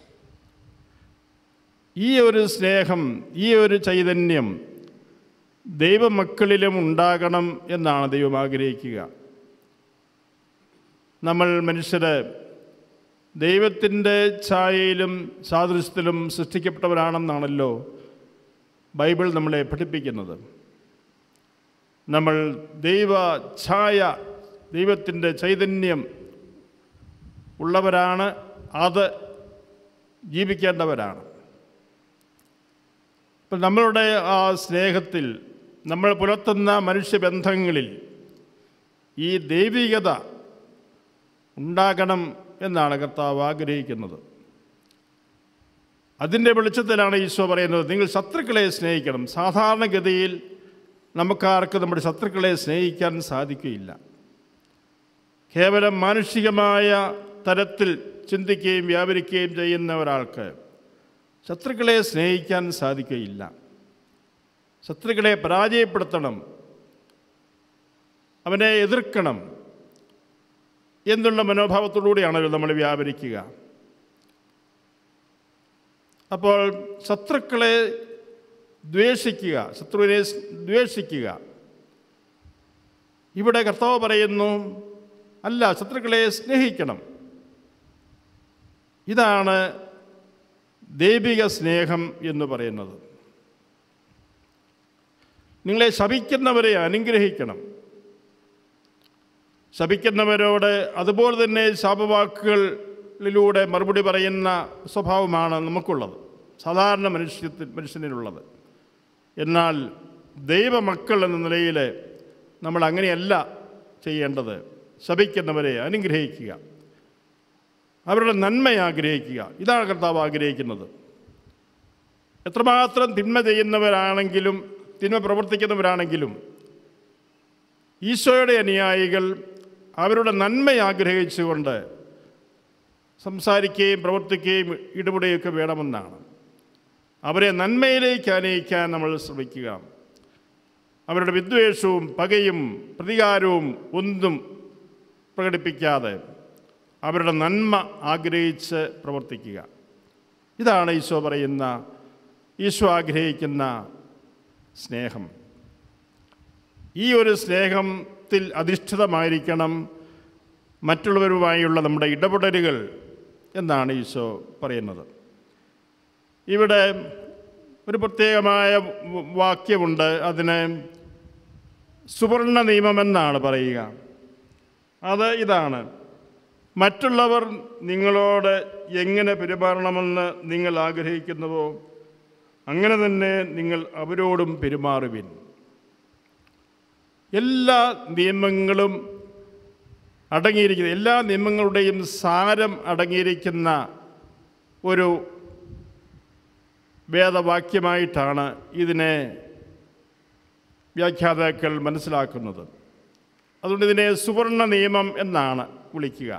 ഈ ഒരു സ്നേഹം ഈ ഒരു ചൈതന്യം ദൈവമക്കളിലും ഉണ്ടാകണം എന്നാണ് ദൈവം ആഗ്രഹിക്കുക നമ്മൾ മനുഷ്യരെ ദൈവത്തിൻ്റെ ഛായയിലും സാദൃശ്യത്തിലും സൃഷ്ടിക്കപ്പെട്ടവരാണെന്നാണല്ലോ ബൈബിൾ നമ്മളെ പഠിപ്പിക്കുന്നത് നമ്മൾ ദൈവ ഛായ ദൈവത്തിൻ്റെ ചൈതന്യം ഉള്ളവരാണ് അത് ജീവിക്കേണ്ടവരാണ് അപ്പം നമ്മളുടെ ആ സ്നേഹത്തിൽ നമ്മൾ പുലർത്തുന്ന മനുഷ്യബന്ധങ്ങളിൽ ഈ ദൈവികത ഉണ്ടാകണം എന്നാണ് കർത്താവ് ആഗ്രഹിക്കുന്നത് അതിൻ്റെ വെളിച്ചത്തിലാണ് ഈശോ പറയുന്നത് നിങ്ങൾ ശത്രുക്കളെ സ്നേഹിക്കണം സാധാരണഗതിയിൽ നമുക്കാർക്ക് നമ്മുടെ ശത്രുക്കളെ സ്നേഹിക്കാൻ സാധിക്കുകയില്ല കേവലം മാനുഷികമായ തരത്തിൽ ചിന്തിക്കുകയും വ്യാപരിക്കുകയും ചെയ്യുന്ന ഒരാൾക്ക് ശത്രുക്കളെ സ്നേഹിക്കാൻ സാധിക്കുകയില്ല ശത്രുക്കളെ പരാജയപ്പെടുത്തണം അവനെ എതിർക്കണം എന്നുള്ള മനോഭാവത്തോടുകൂടിയാണല്ലോ നമ്മൾ വ്യാപരിക്കുക അപ്പോൾ ശത്രുക്കളെ ദ്വേഷിക്കുക ശത്രുവിനെ സ് ദ്വേഷിക്കുക ഇവിടെ കർത്താവ് പറയുന്നു അല്ല ശത്രുക്കളെ സ്നേഹിക്കണം ഇതാണ് ദൈവിക സ്നേഹം എന്ന് പറയുന്നത് നിങ്ങളെ ശപിക്കുന്നവരെ അനുഗ്രഹിക്കണം ശപിക്കുന്നവരോട് അതുപോലെ തന്നെ ശാപവാക്കുകളിലൂടെ മറുപടി പറയുന്ന സ്വഭാവമാണ് നമുക്കുള്ളത് സാധാരണ മനുഷ്യത്തിൽ മനുഷ്യനിലുള്ളത് എന്നാൽ ദൈവമക്കൾ എന്ന നിലയിൽ നമ്മൾ അങ്ങനെയല്ല ചെയ്യേണ്ടത് ശപിക്കുന്നവരെ അനുഗ്രഹിക്കുക അവരുടെ നന്മ ആഗ്രഹിക്കുക ഇതാണ് കർത്താവ് ആഗ്രഹിക്കുന്നത് എത്രമാത്രം തിന്മ ചെയ്യുന്നവരാണെങ്കിലും തിന്മ പ്രവർത്തിക്കുന്നവരാണെങ്കിലും ഈശോയുടെ അനുയായികൾ അവരുടെ നന്മ ആഗ്രഹിച്ചുകൊണ്ട് സംസാരിക്കുകയും പ്രവർത്തിക്കുകയും ഇടപെടുകയൊക്കെ വേണമെന്നാണ് അവരെ നന്മയിലേക്ക് അനയിക്കാൻ നമ്മൾ ശ്രമിക്കുക അവരുടെ വിദ്വേഷവും പകയും പ്രതികാരവും ഒന്നും പ്രകടിപ്പിക്കാതെ അവരുടെ നന്മ ആഗ്രഹിച്ച് പ്രവർത്തിക്കുക ഇതാണ് ഈശോ പറയുന്ന ഈശോ ആഗ്രഹിക്കുന്ന സ്നേഹം ഈ ഒരു സ്നേഹത്തിൽ അധിഷ്ഠിതമായിരിക്കണം മറ്റുള്ളവരുമായുള്ള നമ്മുടെ ഇടപെടലുകൾ എന്നാണ് ഈശോ പറയുന്നത് ഇവിടെ ഒരു പ്രത്യേകമായ വ- വാക്യമുണ്ട് അതിന് സുവർണ നിയമമെന്നാണ് പറയുക അത് ഇതാണ് മറ്റുള്ളവർ നിങ്ങളോട് എങ്ങനെ പെരുമാറണമെന്ന് നിങ്ങൾ ആഗ്രഹിക്കുന്നുവോ അങ്ങനെ തന്നെ നിങ്ങൾ അവരോടും പെരുമാറുവിൻ എല്ലാ നിയമങ്ങളും അടങ്ങിയിരിക്കുന്ന എല്ലാ നിയമങ്ങളുടെയും സാരം അടങ്ങിയിരിക്കുന്ന ഒരു വേദവാക്യമായിട്ടാണ് ഇതിനെ വ്യാഖ്യാതാക്കൾ മനസ്സിലാക്കുന്നത് അതുകൊണ്ട് ഇതിനെ സുവർണ നിയമം എന്നാണ് വിളിക്കുക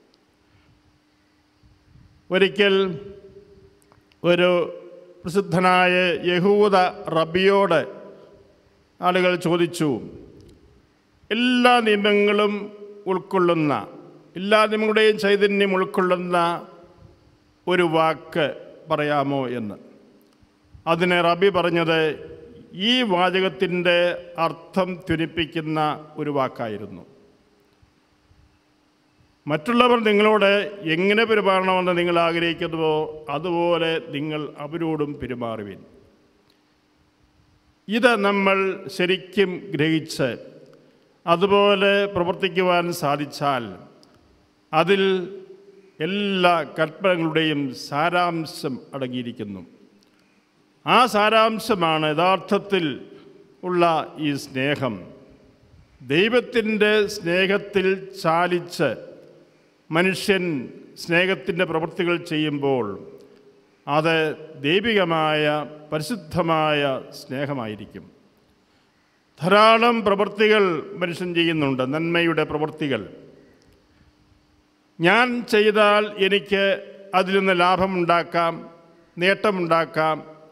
ഒരിക്കൽ ഒരു പ്രസിദ്ധനായ യഹൂദ റബിയോട് ആളുകൾ ചോദിച്ചു എല്ലാ നിയമങ്ങളും ഉൾക്കൊള്ളുന്ന എല്ലാ നിയമങ്ങളുടെയും ചൈതന്യം ഉൾക്കൊള്ളുന്ന ഒരു വാക്ക് പറയാമോ എന്ന് അതിന് റബി പറഞ്ഞത് ഈ വാചകത്തിൻ്റെ അർത്ഥം ധ്വനിപ്പിക്കുന്ന ഒരു വാക്കായിരുന്നു മറ്റുള്ളവർ നിങ്ങളോട് എങ്ങനെ പെരുമാറണമെന്ന് നിങ്ങൾ ആഗ്രഹിക്കുന്നുവോ അതുപോലെ നിങ്ങൾ അവരോടും പെരുമാറുവിൻ ഇത് നമ്മൾ ശരിക്കും ഗ്രഹിച്ച് അതുപോലെ പ്രവർത്തിക്കുവാൻ സാധിച്ചാൽ അതിൽ എല്ലാ കൽപ്പനകളുടെയും സാരാംശം അടങ്ങിയിരിക്കുന്നു ആ സാരാംശമാണ് യഥാർത്ഥത്തിൽ ഉള്ള ഈ സ്നേഹം ദൈവത്തിൻ്റെ സ്നേഹത്തിൽ ചാലിച്ച് മനുഷ്യൻ സ്നേഹത്തിൻ്റെ പ്രവൃത്തികൾ ചെയ്യുമ്പോൾ അത് ദൈവികമായ പരിശുദ്ധമായ സ്നേഹമായിരിക്കും ധാരാളം പ്രവൃത്തികൾ മനുഷ്യൻ ചെയ്യുന്നുണ്ട് നന്മയുടെ പ്രവൃത്തികൾ ഞാൻ ചെയ്താൽ എനിക്ക് അതിൽ നിന്ന് ലാഭമുണ്ടാക്കാം നേട്ടമുണ്ടാക്കാം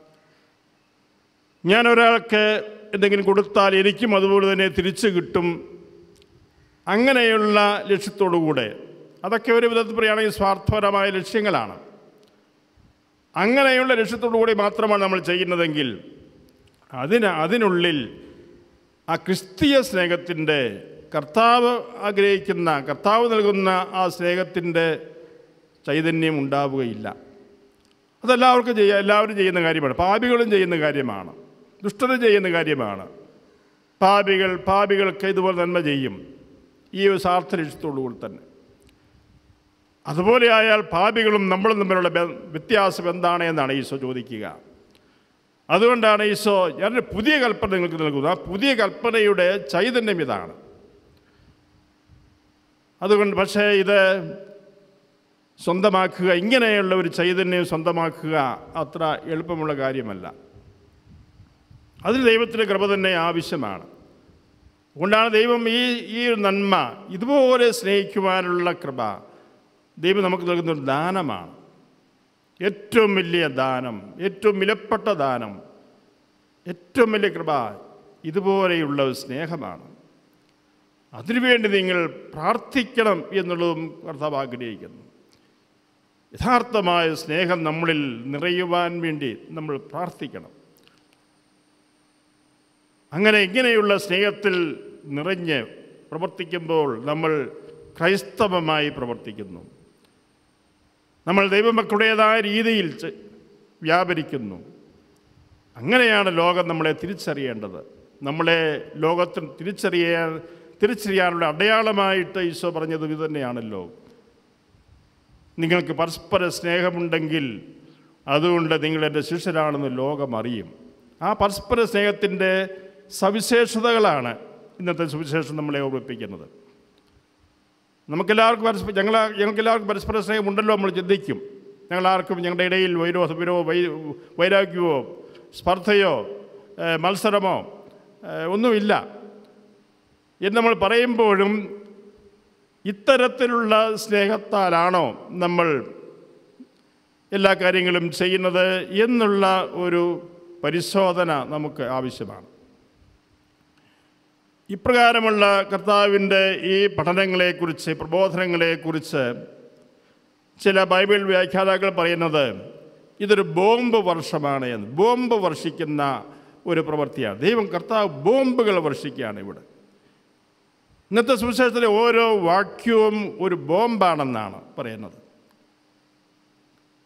ഞാൻ ഒരാൾക്ക് എന്തെങ്കിലും കൊടുത്താൽ എനിക്കും അതുപോലെ തന്നെ തിരിച്ചു കിട്ടും അങ്ങനെയുള്ള ലക്ഷ്യത്തോടു കൂടെ അതൊക്കെ ഒരു വിധത്തിൽ പറയുകയാണെങ്കിൽ സ്വാർത്ഥപരമായ ലക്ഷ്യങ്ങളാണ് അങ്ങനെയുള്ള ലക്ഷ്യത്തോടു കൂടി മാത്രമാണ് നമ്മൾ ചെയ്യുന്നതെങ്കിൽ അതിന് അതിനുള്ളിൽ ആ ക്രിസ്തീയ സ്നേഹത്തിൻ്റെ കർത്താവ് ആഗ്രഹിക്കുന്ന കർത്താവ് നൽകുന്ന ആ സ്നേഹത്തിൻ്റെ ചൈതന്യം ഉണ്ടാവുകയില്ല അതെല്ലാവർക്കും ചെയ്യുക എല്ലാവരും ചെയ്യുന്ന കാര്യമാണ് പാപികളും ചെയ്യുന്ന കാര്യമാണ് ദുഷ്ടരും ചെയ്യുന്ന കാര്യമാണ് പാപികൾ പാപികൾക്ക് ഇതുപോലെ നന്മ ചെയ്യും ഈ ഒരു സ്വാർത്ഥ ലക്ഷ്യത്തോടു കൂടി തന്നെ അതുപോലെ ആയാൽ പാപികളും നമ്മളും തമ്മിലുള്ള ബ- വ്യത്യാസം എന്താണ് എന്നാണ് ഈശോ ചോദിക്കുക അതുകൊണ്ടാണ് ഈശോ ഞാനൊരു പുതിയ കൽപ്പന നിങ്ങൾക്ക് നൽകുന്നു ആ പുതിയ കൽപ്പനയുടെ ചൈതന്യം ഇതാണ് അതുകൊണ്ട് പക്ഷേ ഇത് സ്വന്തമാക്കുക ഇങ്ങനെയുള്ള ഒരു ചൈതന്യം സ്വന്തമാക്കുക അത്ര എളുപ്പമുള്ള കാര്യമല്ല അതിന് ദൈവത്തിൻ്റെ കൃപ തന്നെ ആവശ്യമാണ് അതുകൊണ്ടാണ് ദൈവം ഈ ഈ ഒരു നന്മ ഇതുപോലെ സ്നേഹിക്കുവാനുള്ള കൃപ ദൈവം നമുക്ക് നൽകുന്ന ഒരു ദാനമാണ് ഏറ്റവും വലിയ ദാനം ഏറ്റവും വിലപ്പെട്ട ദാനം ഏറ്റവും വലിയ കൃപ ഇതുപോലെയുള്ള ഒരു സ്നേഹമാണ് അതിനുവേണ്ടി നിങ്ങൾ പ്രാർത്ഥിക്കണം എന്നുള്ളതും കർത്താവ് ആഗ്രഹിക്കുന്നു യഥാർത്ഥമായ സ്നേഹം നമ്മളിൽ നിറയുവാൻ വേണ്ടി നമ്മൾ പ്രാർത്ഥിക്കണം അങ്ങനെ ഇങ്ങനെയുള്ള സ്നേഹത്തിൽ നിറഞ്ഞ് പ്രവർത്തിക്കുമ്പോൾ നമ്മൾ ക്രൈസ്തവമായി പ്രവർത്തിക്കുന്നു നമ്മൾ ദൈവമക്കളുടേതായ രീതിയിൽ ചെ- വ്യാപരിക്കുന്നു അങ്ങനെയാണ് ലോകം നമ്മളെ തിരിച്ചറിയേണ്ടത് നമ്മളെ ലോകത്തിന് തിരിച്ചറിയാൻ തിരിച്ചറിയാനുള്ള അടയാളമായിട്ട് ഈശോ പറഞ്ഞത് ഇത് തന്നെയാണല്ലോ നിങ്ങൾക്ക് പരസ്പര സ്നേഹമുണ്ടെങ്കിൽ അതുകൊണ്ട് നിങ്ങൾ എൻ്റെ ശിഷ്യരാണെന്ന് ലോകം അറിയും ആ പരസ്പര സ്നേഹത്തിൻ്റെ സവിശേഷതകളാണ് ഇന്നത്തെ സുവിശേഷം നമ്മളെ ഓർമ്മിപ്പിക്കുന്നത് നമുക്കെല്ലാവർക്കും പരസ്പര ഞങ്ങൾ ഞങ്ങൾക്കെല്ലാവർക്കും പരസ്പര സ്നേഹമുണ്ടല്ലോ നമ്മൾ ചിന്തിക്കും ഞങ്ങളാർക്കും ഞങ്ങളുടെ ഇടയിൽ വൈരോധപരോ വൈ വൈരാഗ്യമോ സ്പർദ്ധയോ ഏഹ്, മത്സരമോ ഏഹ്, ഒന്നുമില്ല എന്ന് നമ്മൾ പറയുമ്പോഴും ഇത്തരത്തിലുള്ള സ്നേഹത്താലാണോ നമ്മൾ എല്ലാ കാര്യങ്ങളും ചെയ്യുന്നത് എന്നുള്ള ഒരു പരിശോധന നമുക്ക് ആവശ്യമാണ് ഇപ്രകാരമുള്ള കർത്താവിൻ്റെ ഈ പഠനങ്ങളെക്കുറിച്ച് പ്രബോധനങ്ങളെക്കുറിച്ച് ചില ബൈബിൾ വ്യാഖ്യാതാക്കൾ പറയുന്നത് ഇതൊരു ബോംബ് വർഷമാണ് എന്ന് ബോംബ് വർഷിക്കുന്ന ഒരു പ്രവൃത്തിയാണ് ദൈവം കർത്താവ് ബോംബുകൾ വർഷിക്കുകയാണ് ഇവിടെ ഇന്നത്തെ സുവിശേഷത്തിലെ ഓരോ വാക്യവും ഒരു ബോംബാണെന്നാണ് പറയുന്നത്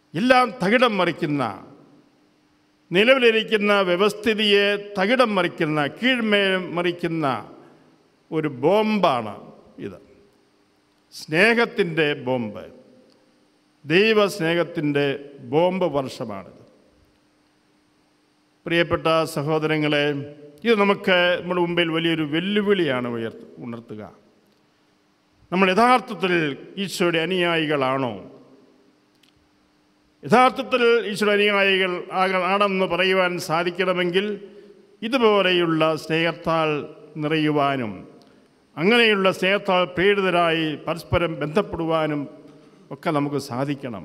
എല്ലാം തകിടം മറിക്കുന്ന നിലവിലിരിക്കുന്ന വ്യവസ്ഥിതിയെ തകിടം മറിക്കുന്ന കീഴ്മേ മറിക്കുന്ന ഒരു ബോംബാണ് ഇത് സ്നേഹത്തിൻ്റെ ബോംബ് ദൈവസ്നേഹത്തിൻ്റെ ബോംബ് വർഷമാണിത് പ്രിയപ്പെട്ട സഹോദരങ്ങളെ ഇത് നമുക്ക് നമ്മുടെ മുമ്പിൽ വലിയൊരു വെല്ലുവിളിയാണ് ഉയർ ഉണർത്തുക നമ്മൾ യഥാർത്ഥത്തിൽ ഈശോയുടെ അനുയായികളാണോ യഥാർത്ഥത്തിൽ ഈശ്വര അനുയായികൾ ആക- ആണെന്ന് പറയുവാൻ സാധിക്കണമെങ്കിൽ ഇതുപോലെയുള്ള സ്നേഹത്താൽ നിറയുവാനും അങ്ങനെയുള്ള സ്നേഹത്താൽ പ്രേരിതരായി പരസ്പരം ബന്ധപ്പെടുവാനും ഒക്കെ നമുക്ക് സാധിക്കണം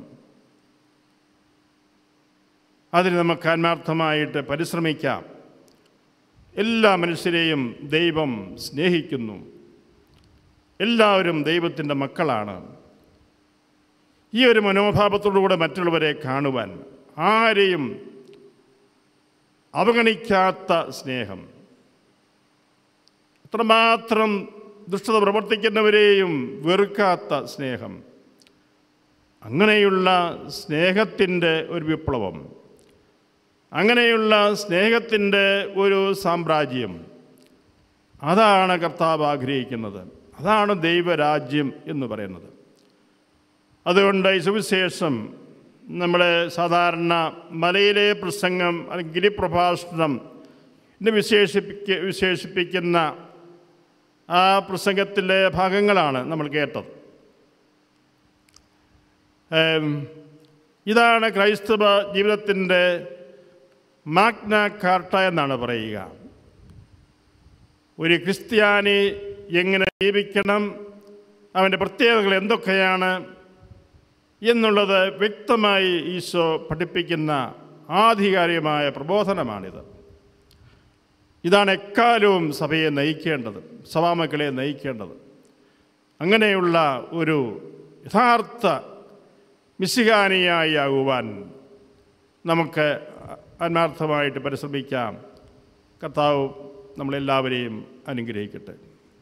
അതിന് നമുക്ക് ആത്മാർത്ഥമായിട്ട് പരിശ്രമിക്കാം എല്ലാ മനുഷ്യരെയും ദൈവം സ്നേഹിക്കുന്നു എല്ലാവരും ദൈവത്തിൻ്റെ മക്കളാണ് ഈ ഒരു മനോഭാവത്തോടുകൂടെ മറ്റുള്ളവരെ കാണുവാൻ ആരെയും അവഗണിക്കാത്ത സ്നേഹം അത്രമാത്രം ദുഷ്ടത പ്രവർത്തിക്കുന്നവരെയും വെറുക്കാത്ത സ്നേഹം അങ്ങനെയുള്ള സ്നേഹത്തിൻ്റെ ഒരു വിപ്ലവം അങ്ങനെയുള്ള സ്നേഹത്തിൻ്റെ ഒരു സാമ്രാജ്യം അതാണ് കർത്താവ് ആഗ്രഹിക്കുന്നത് അതാണ് ദൈവരാജ്യം എന്ന് പറയുന്നത് അതുകൊണ്ട് ഈ സുവിശേഷം നമ്മളെ സാധാരണ മലയിലെ പ്രസംഗം അല്ലെങ്കിൽ ഗിരിപ്രഭാഷണം എന്ന് വിശേഷിപ്പിക്ക വിശേഷിപ്പിക്കുന്ന ആ പ്രസംഗത്തിലെ ഭാഗങ്ങളാണ് നമ്മൾ കേട്ടത് ഏം, ഇതാണ് ക്രൈസ്തവ ജീവിതത്തിൻ്റെ മാഗ്ന കാർട്ട എന്നാണ് പറയുക ഒരു ക്രിസ്ത്യാനി എങ്ങനെ ജീവിക്കണം അവൻ്റെ പ്രത്യേകതകൾ എന്തൊക്കെയാണ് എന്നുള്ളത് വ്യക്തമായി ഈശോ പഠിപ്പിക്കുന്ന ആധികാരികമായ പ്രബോധനമാണിത് ഇതാണ് എക്കാലവും സഭയെ നയിക്കേണ്ടത് സഭാമക്കളെ നയിക്കേണ്ടത് അങ്ങനെയുള്ള ഒരു യഥാർത്ഥ മിശികാനിയായി ആകുവാൻ നമുക്ക് ആത്മാർത്ഥമായിട്ട് പരിശ്രമിക്കാം കർത്താവ് നമ്മളെല്ലാവരെയും അനുഗ്രഹിക്കട്ടെ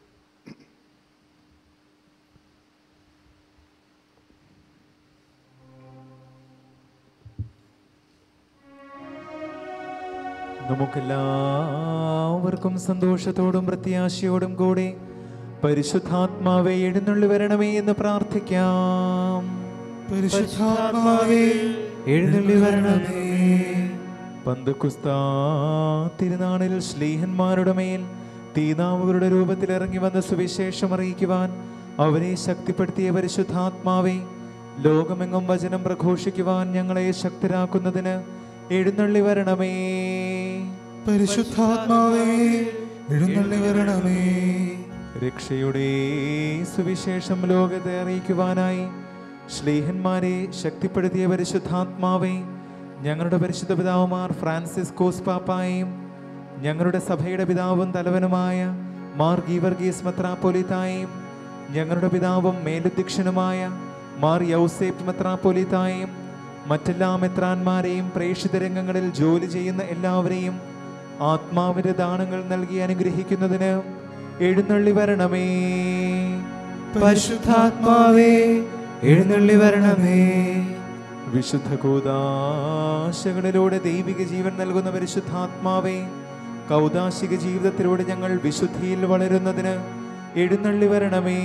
നമുക്കെല്ലാവർക്കും സന്തോഷത്തോടും പ്രത്യാശയോടും കൂടി പരിശുദ്ധാത്മാവെ എഴുന്നള്ളി വരണമേ എന്ന് പ്രാർത്ഥിക്കാം പരിശുദ്ധാത്മാവേ എഴുന്നള്ളി വരണമേ പന്തക്കുസ്താ തിരുനാളിൽ ശ്ലീഹന്മാരുടെ മേൽ തീനാവുകളുടെ രൂപത്തിൽ ഇറങ്ങി വന്ന സുവിശേഷം അറിയിക്കുവാൻ അവരെ ശക്തിപ്പെടുത്തിയ പരിശുദ്ധാത്മാവെ ലോകമെങ്ങും വചനം പ്രഘോഷിക്കുവാൻ ഞങ്ങളെ ശക്തരാക്കുന്നതിന് എഴുന്നള്ളി വരണമേ പരിശുദ്ധാത്മാവേ എഴുന്നള്ളി വരണമേ രക്ഷയുടെ സുവിശേഷം ലോകത്തെ അറിയിക്കുവാനായി ശ്ലീഹന്മാരെ ശക്തിപ്പെടുത്തിയ പരിശുദ്ധാത്മാവെ ഞങ്ങളുടെ പരിശുദ്ധ പിതാവുമാർ ഫ്രാൻസിസ് കോസ് പാപ്പായും ഞങ്ങളുടെ സഭയുടെ പിതാവും തലവനുമായ മാർ ഗീവർഗീസ് മെത്രാപ്പൊലിത്തായും ഞങ്ങളുടെ പിതാവും മേലധ്യക്ഷനുമായ മാർ യൗസേപ്പ് മെത്രാപ്പൊലിത്തായും മറ്റെല്ലാ മെത്രാന്മാരെയും പ്രേക്ഷിത രംഗങ്ങളിൽ ജോലി ചെയ്യുന്ന എല്ലാവരെയും ആത്മാവിന്റെ ദാനങ്ങൾ നൽകി അനുഗ്രഹിക്കുന്നതിന് എഴുന്നള്ളി വരണമേ പരിശുദ്ധാത്മാവേ എഴുന്നള്ളി വരണമേ വിശുദ്ധ കൂതാശകളിലൂടെ ദൈവിക ജീവൻ നൽകുന്ന പരിശുദ്ധാത്മാവേ കൗതാശിക ജീവിതത്തിലൂടെ ഞങ്ങൾ വിശുദ്ധിയിൽ വളരുന്നതിന് എഴുന്നള്ളി വരണമേ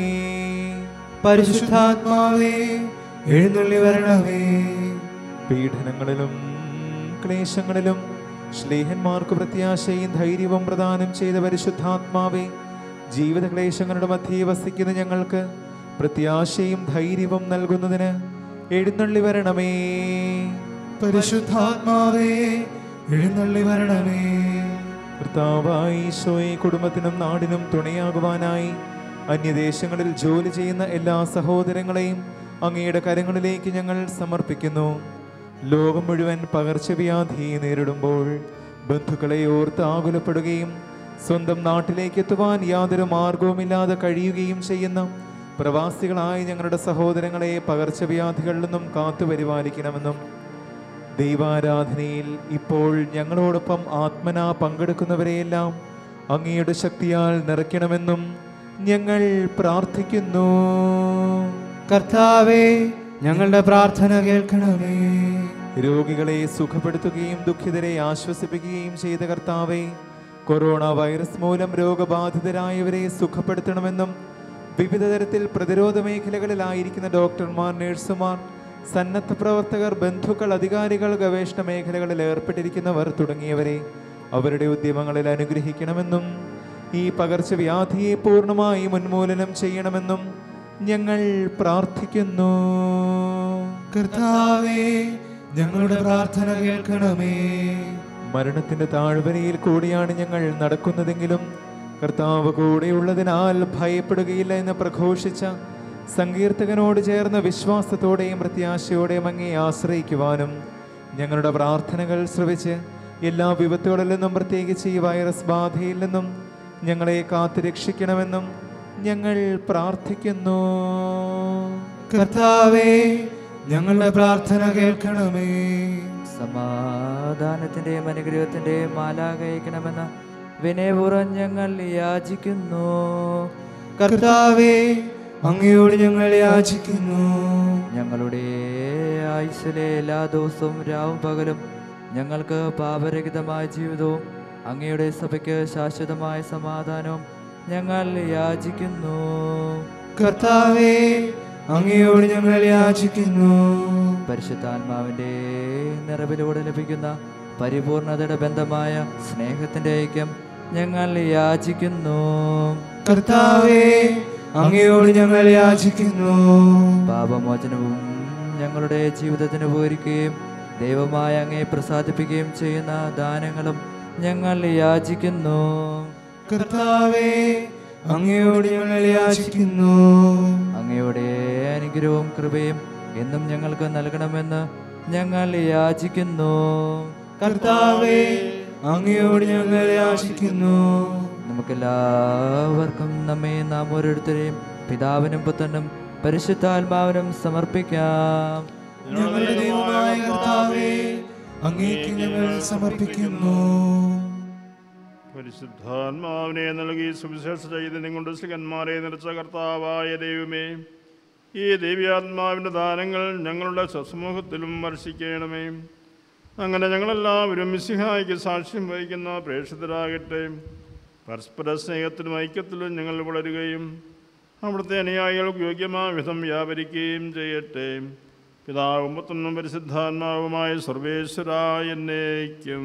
പരിശുദ്ധാത്മാവേ എഴുന്നള്ളി വരണമേ പീഡനങ്ങളിലും ക്ലേശങ്ങളിലും ശ്ലേഹന്മാർക്ക് പ്രത്യാശയും ധൈര്യവും പ്രദാനം ചെയ്ത പരിശുദ്ധാത്മാവേ ജീവിത ക്ലേശങ്ങളുടെ മധ്യേ വസിക്കുന്ന ഞങ്ങൾക്ക് പ്രത്യാശയും ധൈര്യവും നൽകുന്നതിന് എഴുന്നള്ളി വരണമേ പരിശുദ്ധാത്മാവേ എഴുന്നള്ളി വരണമേ കർത്താവായി ഈശോയെ കുടുംബത്തിനും നാടിനും തുണയാകുവാനായി അന്യദേശങ്ങളിൽ ജോലി ചെയ്യുന്ന എല്ലാ സഹോദരങ്ങളെയും അങ്ങയുടെ കരങ്ങളിലേക്ക് ഞങ്ങൾ സമർപ്പിക്കുന്നു ലോകം മുഴുവൻ പകർച്ചവ്യാധി നേരിടുമ്പോൾ ബന്ധുക്കളെ ഓർത്ത് ആകുലപ്പെടുകയും സ്വന്തം നാട്ടിലേക്ക് എത്തുവാൻ യാതൊരു മാർഗവുമില്ലാതെ കഴിയുകയും ചെയ്യുന്ന പ്രവാസികളായ ഞങ്ങളുടെ സഹോദരങ്ങളെ പകർച്ചവ്യാധികളിൽ നിന്നും കാത്തു പരിപാലിക്കണമെന്നും ദൈവാരാധനയിൽ ഇപ്പോൾ ഞങ്ങളോടൊപ്പം ആത്മനാ പങ്കെടുക്കുന്നവരെയെല്ലാം അങ്ങയുടെ ശക്തിയാൽ നിറയ്ക്കണമെന്നും ഞങ്ങൾ പ്രാർത്ഥിക്കുന്നു കർത്താവേ ഞങ്ങളുടെ പ്രാർത്ഥന കേൾക്കണമേ രോഗികളെ സുഖപ്പെടുത്തുകയും ദുഃഖിതരെ ആശ്വസിപ്പിക്കുകയും ചെയ്ത കർത്താവെ കൊറോണ വൈറസ് മൂലം രോഗബാധിതരായവരെ സുഖപ്പെടുത്തണമെന്നും വിവിധ തരത്തിൽ പ്രതിരോധ മേഖലകളിലായിരിക്കുന്ന ഡോക്ടർമാർ നഴ്സുമാർ സന്നദ്ധ പ്രവർത്തകർ ബന്ധുക്കൾ അധികാരികൾ ഗവേഷണ മേഖലകളിൽ ഏർപ്പെട്ടിരിക്കുന്നവർ തുടങ്ങിയവരെ അവരുടെ ഉദ്യമങ്ങളിൽ അനുഗ്രഹിക്കണമെന്നും ഈ പകർച്ചവ്യാധിയെ പൂർണ്ണമായി ഉന്മൂലനം ചെയ്യണമെന്നും ഞങ്ങൾ പ്രാർത്ഥിക്കുന്നു കർത്താവേ ഞങ്ങളുടെ പ്രാർത്ഥന കേൾക്കണമേ മരണത്തിന്റെ താഴ്വരയിൽ കൂടിയാണ് ഞങ്ങൾ നടക്കുന്നതെങ്കിലും കർത്താവ് കൂടെയുള്ളതിനാൽ ഭയപ്പെടുകയില്ല എന്ന് പ്രഘോഷിച്ച സങ്കീർത്തകനോട് ചേർന്ന വിശ്വാസത്തോടെയും പ്രത്യാശയോടെയും അങ്ങേ ആശ്രയിക്കുവാനും ഞങ്ങളുടെ പ്രാർത്ഥനകൾ ശ്രവിച്ച് എല്ലാ വിപത്തുകളിൽ നിന്നും പ്രത്യേകിച്ച് ഈ വൈറസ് ബാധയിൽ നിന്നും ഞങ്ങളെ കാത്തുരക്ഷിക്കണമെന്നും ഞങ്ങൾ പ്രാർത്ഥിക്കുന്നു കർത്താവേ ഞങ്ങളുടെ പ്രാർത്ഥന കേൾക്കണമേ സമാധാനത്തിന്റെയും അനുഗ്രഹത്തിന്റെയും മാലാകയിക്കണമെന്ന് വിനയപൂർവ്വം ഞങ്ങൾ യാചിക്കുന്നു കർത്താവേ അങ്ങയോട് ഞങ്ങൾ യാചിക്കുന്നു ഞങ്ങളുടെ ആയുസ്സിലെ എല്ലാ ദിവസവും രാവും പകലും ഞങ്ങൾക്ക് പാപരഹിതമായ ജീവിതവും അങ്ങയുടെ സഭയ്ക്ക് ശാശ്വതമായ സമാധാനവും ഞങ്ങൾ യാചിക്കുന്നു കർത്താവേ അങ്ങയോട് ഞങ്ങൾ യാചിക്കുന്നു പരിശുദ്ധാത്മാവിൻ്റെ നിറവിലൂടെ ലഭിക്കുന്ന പരിപൂർണതയുടെ ബന്ധമായ സ്നേഹത്തിൻ്റെ ഐക്യം ഞങ്ങൾ യാചിക്കുന്നു കർത്താവേ അങ്ങയോട് ഞങ്ങൾ യാചിക്കുന്നു പാപമോചനവും ഞങ്ങളുടെ ജീവിതത്തിന് ഉപകരിക്കുകയും ദൈവമായ അങ്ങേ പ്രസാദിപ്പിക്കുകയും ചെയ്യുന്ന ദാനങ്ങളും ഞങ്ങൾ യാചിക്കുന്നു കർത്താവേ അങ്ങയോട് ഞങ്ങൾ യാചിക്കുന്നു അങ്ങയുടെ അനുഗ്രഹവും കൃപയും എന്നും ഞങ്ങൾക്ക് നൽകണമെന്ന് ഞങ്ങൾ യാചിക്കുന്നു കർത്താവേ അങ്ങയോട് ഞങ്ങൾ യാചിക്കുന്നു നമുക്കെല്ലാവർക്കും നമ്മെ നാം ഓരോരുത്തരെയും പിതാവിനും പുത്രനും പരിശുദ്ധാത്മാവിനും സമർപ്പിക്കാം ഞങ്ങളുടെ ദൈവമായ കർത്താവേ അങ്ങേക്ക് ഞങ്ങൾ സമർപ്പിക്കുന്നു പരിശുദ്ധാത്മാവിനെ നൽകി സുവിശേഷ ചൈതന്യം കൊണ്ട് സ്ലികന്മാരെ നിറച്ച കർത്താവായ ദൈവമേ ഈ ദേവ്യാത്മാവിൻ്റെ ദാനങ്ങൾ ഞങ്ങളുടെ സമൂഹത്തിലും വർഷിക്കണമേ അങ്ങനെ ഞങ്ങളെല്ലാവരും മിസിഹായിക്ക് സാക്ഷ്യം വഹിക്കുന്ന പ്രേക്ഷിതരാകട്ടെ പരസ്പര സ്നേഹത്തിലും ഐക്യത്തിലും ഞങ്ങൾ വളരുകയും അവിടുത്തെ അനുയായികൾക്ക് യോഗ്യമായ വിധം വ്യാപരിക്കുകയും ചെയ്യട്ടെ പിതാവും പുത്രനും പരിശുദ്ധാത്മാവുമായ സർവേശ്വരായ എന്നേക്കും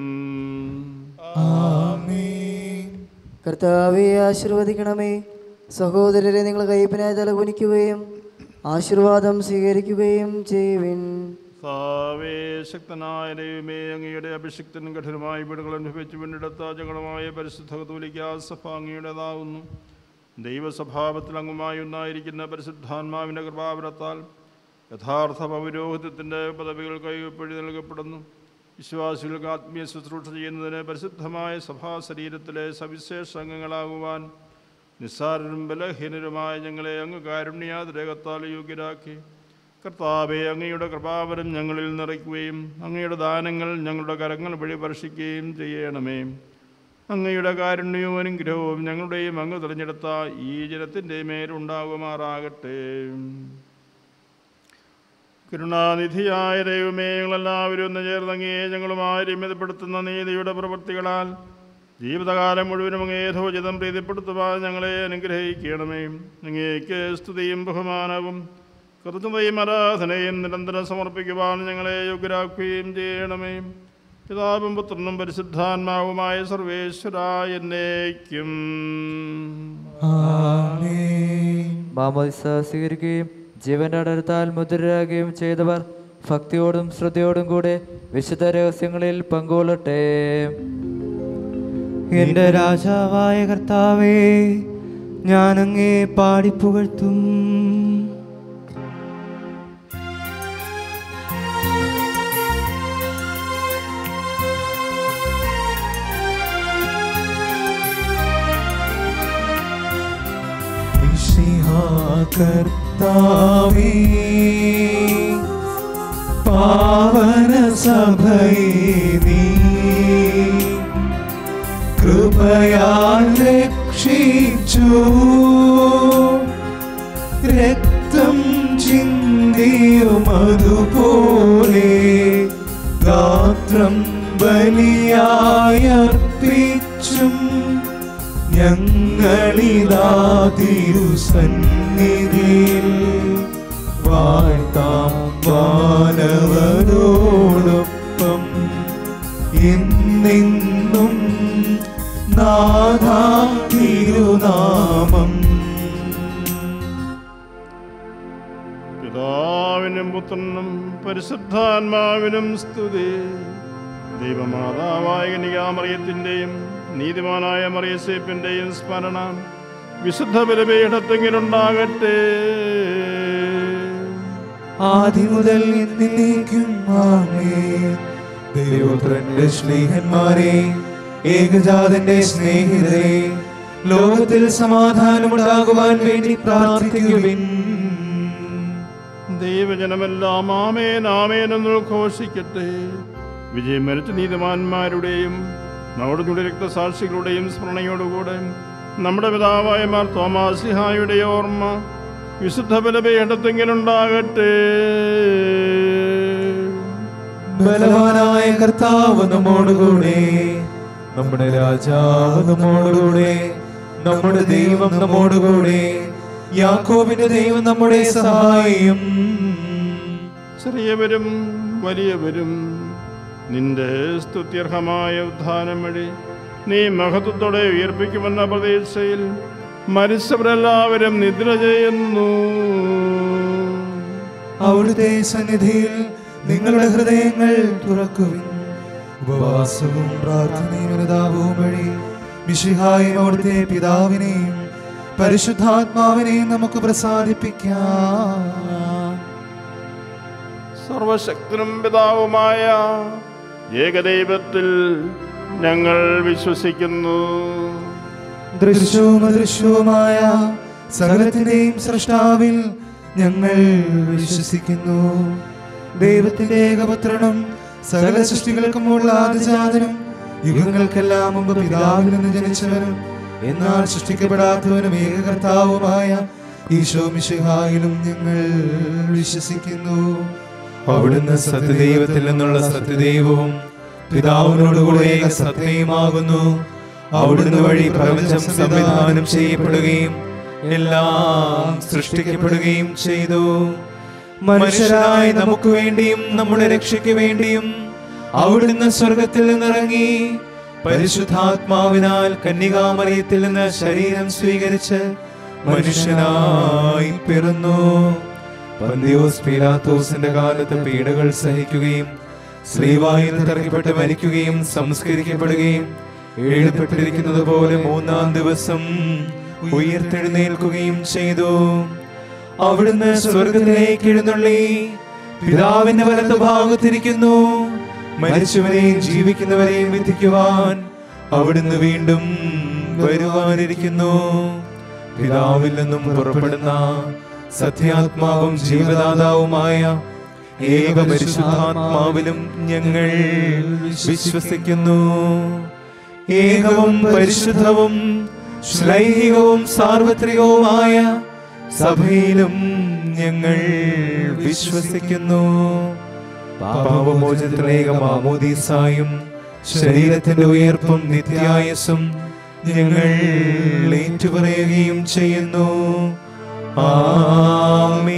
ആമേൻ കർത്താവെ ആശീർവദിക്കണമേ സഹോദരരെ നിങ്ങൾ കയ്പിനായി തലകുനിക്കുകയും ആശീർവാദം സ്വീകരിക്കുകയും ചെയ്യുവിൻ സാവേ ശക്തനായ ദൈവമേ അങ്ങയുടെ അഭിഷിക്തനും കഠിനമായ വീടുകൾ അനുഭവിച്ചു പിന്നിടത്ത ജഗണമായ പരിശുദ്ധ കത്തോലിക്ക സഭ അങ്ങയുടേതാവുന്നു ദൈവസ്വഭാവത്തിൽ അങ്ങുമായി ഒന്നായിരിക്കുന്ന പരിശുദ്ധാത്മാവിൻ്റെ കൃപാവരത്താൽ യഥാർത്ഥ പൗരോഹിത്യത്തിൻ്റെ പദവികൾ കൈവപ്പഴി നൽകപ്പെടുന്നു വിശ്വാസികൾക്ക് ആത്മീയ ശുശ്രൂഷ ചെയ്യുന്നതിന് പരിശുദ്ധമായ സഭാ ശരീരത്തിലെ സവിശേഷ അംഗങ്ങളാകുവാൻ നിസ്സാരരും ബലഹീനരുമായ ഞങ്ങളെ അങ്ങ് കാരുണ്യാതിരകത്താൽ യോഗ്യരാക്കി കർത്താവെ അങ്ങയുടെ കൃപാവരം ഞങ്ങളിൽ നിറയ്ക്കുകയും അങ്ങയുടെ ദാനങ്ങൾ ഞങ്ങളുടെ കരങ്ങൾ വഴി വർഷിക്കുകയും ചെയ്യണമേ അങ്ങയുടെ കാരുണ്യവും അനുഗ്രഹവും ഞങ്ങളുടെയും അങ്ങ് തിരഞ്ഞെടുത്ത ഈ ജനത്തിൻ്റെ മേലുണ്ടാകുമാറാകട്ടെ കരുണാനിധിയായ ദൈവമേ ഞങ്ങളെല്ലാവരും ഒന്ന് ചേർന്നങ്ങേ ഞങ്ങളുമായി രമ്യതപ്പെടുത്തുന്ന നീതിയുടെ പ്രവൃത്തികളാൽ ജീവിതകാലം മുഴുവനും അങ്ങേധോചിതം പ്രീതിപ്പെടുത്തുവാൻ ഞങ്ങളെ അനുഗ്രഹിക്കണമേ അങ്ങേക്ക് സ്തുതിയും ബഹുമാനവും കൃതയും ആരാധനയും നിരന്തരം സമർപ്പിക്കുവാൻ ഞങ്ങളെ യോഗ്യരാക്കുകയും ചെയ്യണമേ പിതാവും പുത്രനും പരിശുദ്ധാത്മാവുമായ സർവേശ്വരായ എന്നേക്കും ആമേൻ മാമോദിസ സ്വീകരിക്കുകയും ജീവന്റെ അടർത്താൽ മുദ്രരാകുകയും ചെയ്തവർ ഭക്തിയോടും ശ്രദ്ധയോടും കൂടെ വിശുദ്ധ രഹസ്യങ്ങളിൽ പങ്കുകൊള്ളട്ടെ എന്റെ രാജാവായ കർത്താവേ ഞാൻ അങ്ങേ പാടിപ്പുകഴ്ത്തും കർത്താവേ പാവന സഭയെ നീ കൃപയാൽ രക്ഷിച്ചു രക്തം ചിന്തി നീയും അതുപോലെ ഗാത്രം ബലിയായർപ്പിച്ചും ഞങ്ങളിതാ തിരുസന്നിധിയിൽ വാഴ്ത്താം വാനവരോടൊപ്പം എന്നെന്നും നാഥാ തിരുനാമം പിതാവിനും പുത്രനും പരിശുദ്ധാത്മാവിനും സ്തുതി ദൈവമാതാവായ കനികാമറിയത്തിൻ്റെയും നീതിമാനായ മറിയസേപ്പിൻ്റെയും സ്മരണ വിശുദ്ധ ബലപീഠത്തെങ്കിലുണ്ടാകട്ടെ ആദ്യം മുതൽ എന്നേക്കും ആമേൻ ദൈവപുത്രന്റെ സ്നേഹന്മാരെ ഏകജാതന്റെ സ്നേഹിതരെ ലോകത്തിൽ സമാധാനമുണ്ടാകുവാൻ വേണ്ടി പ്രാർത്ഥിക്കുവിൻ ദൈവജനമെല്ലാം ആമേൻ ആമേൻ എന്ന് ഉദ്ഘോഷിക്കട്ടെ വിജയം മരിച്ച നീതിമാന്മാരുടെയും നമ്മുടെ രക്തസാക്ഷികളുടെയും സ്മരണയോടുകൂടെ നമ്മുടെ പിതാവായ മാർ തോമാസിഹായുടെ ഓർമ്മ വിശുദ്ധ ബലപീഠത്തെങ്കിലുണ്ടാകട്ടെ ബലവാനായ കർത്താവ് നമ്മോടുകൂടെ നമ്മുടെ രാജാവ് നമ്മോടുകൂടെ നമ്മുടെ ദൈവം നമ്മോടുകൂടെ യാക്കോബിന്റെ ദൈവം നമ്മുടെ സഹായം ചെറിയവരും വലിയവരും നിന്റെ സ്തുത്യർഹമായ ഉദ്ധാനം വഴി നീ മഹത്വത്തോടെ ഉയർപ്പിക്കുമെന്ന പ്രതീക്ഷയിൽ മരിച്ചവരെല്ലാവരും നിദ്ര ചെയ്യുന്നു അവിടുത്തെ സന്നിധിയിൽ നിങ്ങളുടെ ഹൃദയങ്ങൾ തുറക്കുവിൻ ഉപവാസവും പ്രാർത്ഥനയും അനുതാപവും വഴി മിഷിഹായും അവിടുത്തെ പിതാവിനെയും പരിശുദ്ധാത്മാവിനെയും നമുക്ക് പ്രസാദിപ്പിക്കാം സർവശക്തനും പിതാവുമായ ഏകദൈവത്തിൽ ഞങ്ങൾ വിശ്വസിക്കുന്നു ദൃശ്യവും അദൃശ്യവുമായ സകലത്തിന്റെയും സൃഷ്ടാവിൽ ഞങ്ങൾ വിശ്വസിക്കുന്നു ദൈവത്തിന്റെ ഏകപുത്രനും സകല സൃഷ്ടികൾക്കും ഉള്ള ആദിജാതനും യുഗങ്ങൾക്കെല്ലാം മുമ്പ് പിതാവിൽ നിന്ന് ജനിച്ചവനും എന്നാൽ സൃഷ്ടിക്കപ്പെടാത്തവനും ഏകകർത്താവുമായ ഈശോ മിശിഹായിലും ഞങ്ങൾ വിശ്വസിക്കുന്നു അവിടുന്ന് സത്യദൈവത്തിൽ നിന്നുള്ള സത്യദൈവവും പിതാവിനോടുകൂടെ ഏക സത്യയുമാകുന്നു അവിടുന്ന് വഴി പ്രപഞ്ചം സംവിധാനം ചെയ്യപ്പെടുകയും എല്ലാം സൃഷ്ടിക്കപ്പെടുകയും ചെയ്തു മനുഷ്യരായ നമുക്ക് വേണ്ടിയും നമ്മുടെ രക്ഷയ്ക്ക് വേണ്ടിയും അവിടുന്ന് സ്വർഗത്തിൽ നിന്നിറങ്ങി പരിശുദ്ധാത്മാവിനാൽ കന്യകാമറിയത്തിൽ നിന്ന് ശരീരം സ്വീകരിച്ച് മനുഷ്യനായി പിറന്നു പന്തിയോസ് പീലാത്തോസിന്റെ കാലത്ത് പീഡകൾ സഹിക്കുകയും ശ്രീവായിൽ തറക്കപ്പെട്ട് മരിക്കുകയും സംസ്കരിക്കപ്പെടുകയും എഴുതപ്പെട്ടിരിക്കുന്നത് പോലെ മൂന്നാം ദിവസം ഉയർത്തെഴുന്നേൽക്കുകയും ചെയ്തു അവിടുന്ന് സ്വർഗത്തിലേക്ക് എഴുന്നള്ളി പിതാവിന്റെ വലത്ത് ഭാഗത്തിരിക്കുന്നു മരിച്ചവരെയും ജീവിക്കുന്നവരെയും വിധിക്കുവാൻ അവിടുന്ന് വീണ്ടും വരുവാനിരിക്കുന്നു പിതാവിൽ നിന്നും പുറപ്പെടുന്ന സത്യാത്മാവും ജീവദാതാവുമായ ഏക പരിശുദ്ധാത്മാവിലും ഞങ്ങൾ വിശ്വസിക്കുന്നു ഏകവും പരിശുദ്ധവും ശ്ലൈഹികവും സാർവത്രികവുമായ സഭയിലും ഞങ്ങൾ വിശ്വസിക്കുന്നു പാപമോചനത്തിലേക മാമോദീസായും ശരീരത്തിന്റെ ഉയർപ്പും നിത്യായസും ഞങ്ങൾ ഏറ്റുപറയുകയും ചെയ്യുന്നു ആമേ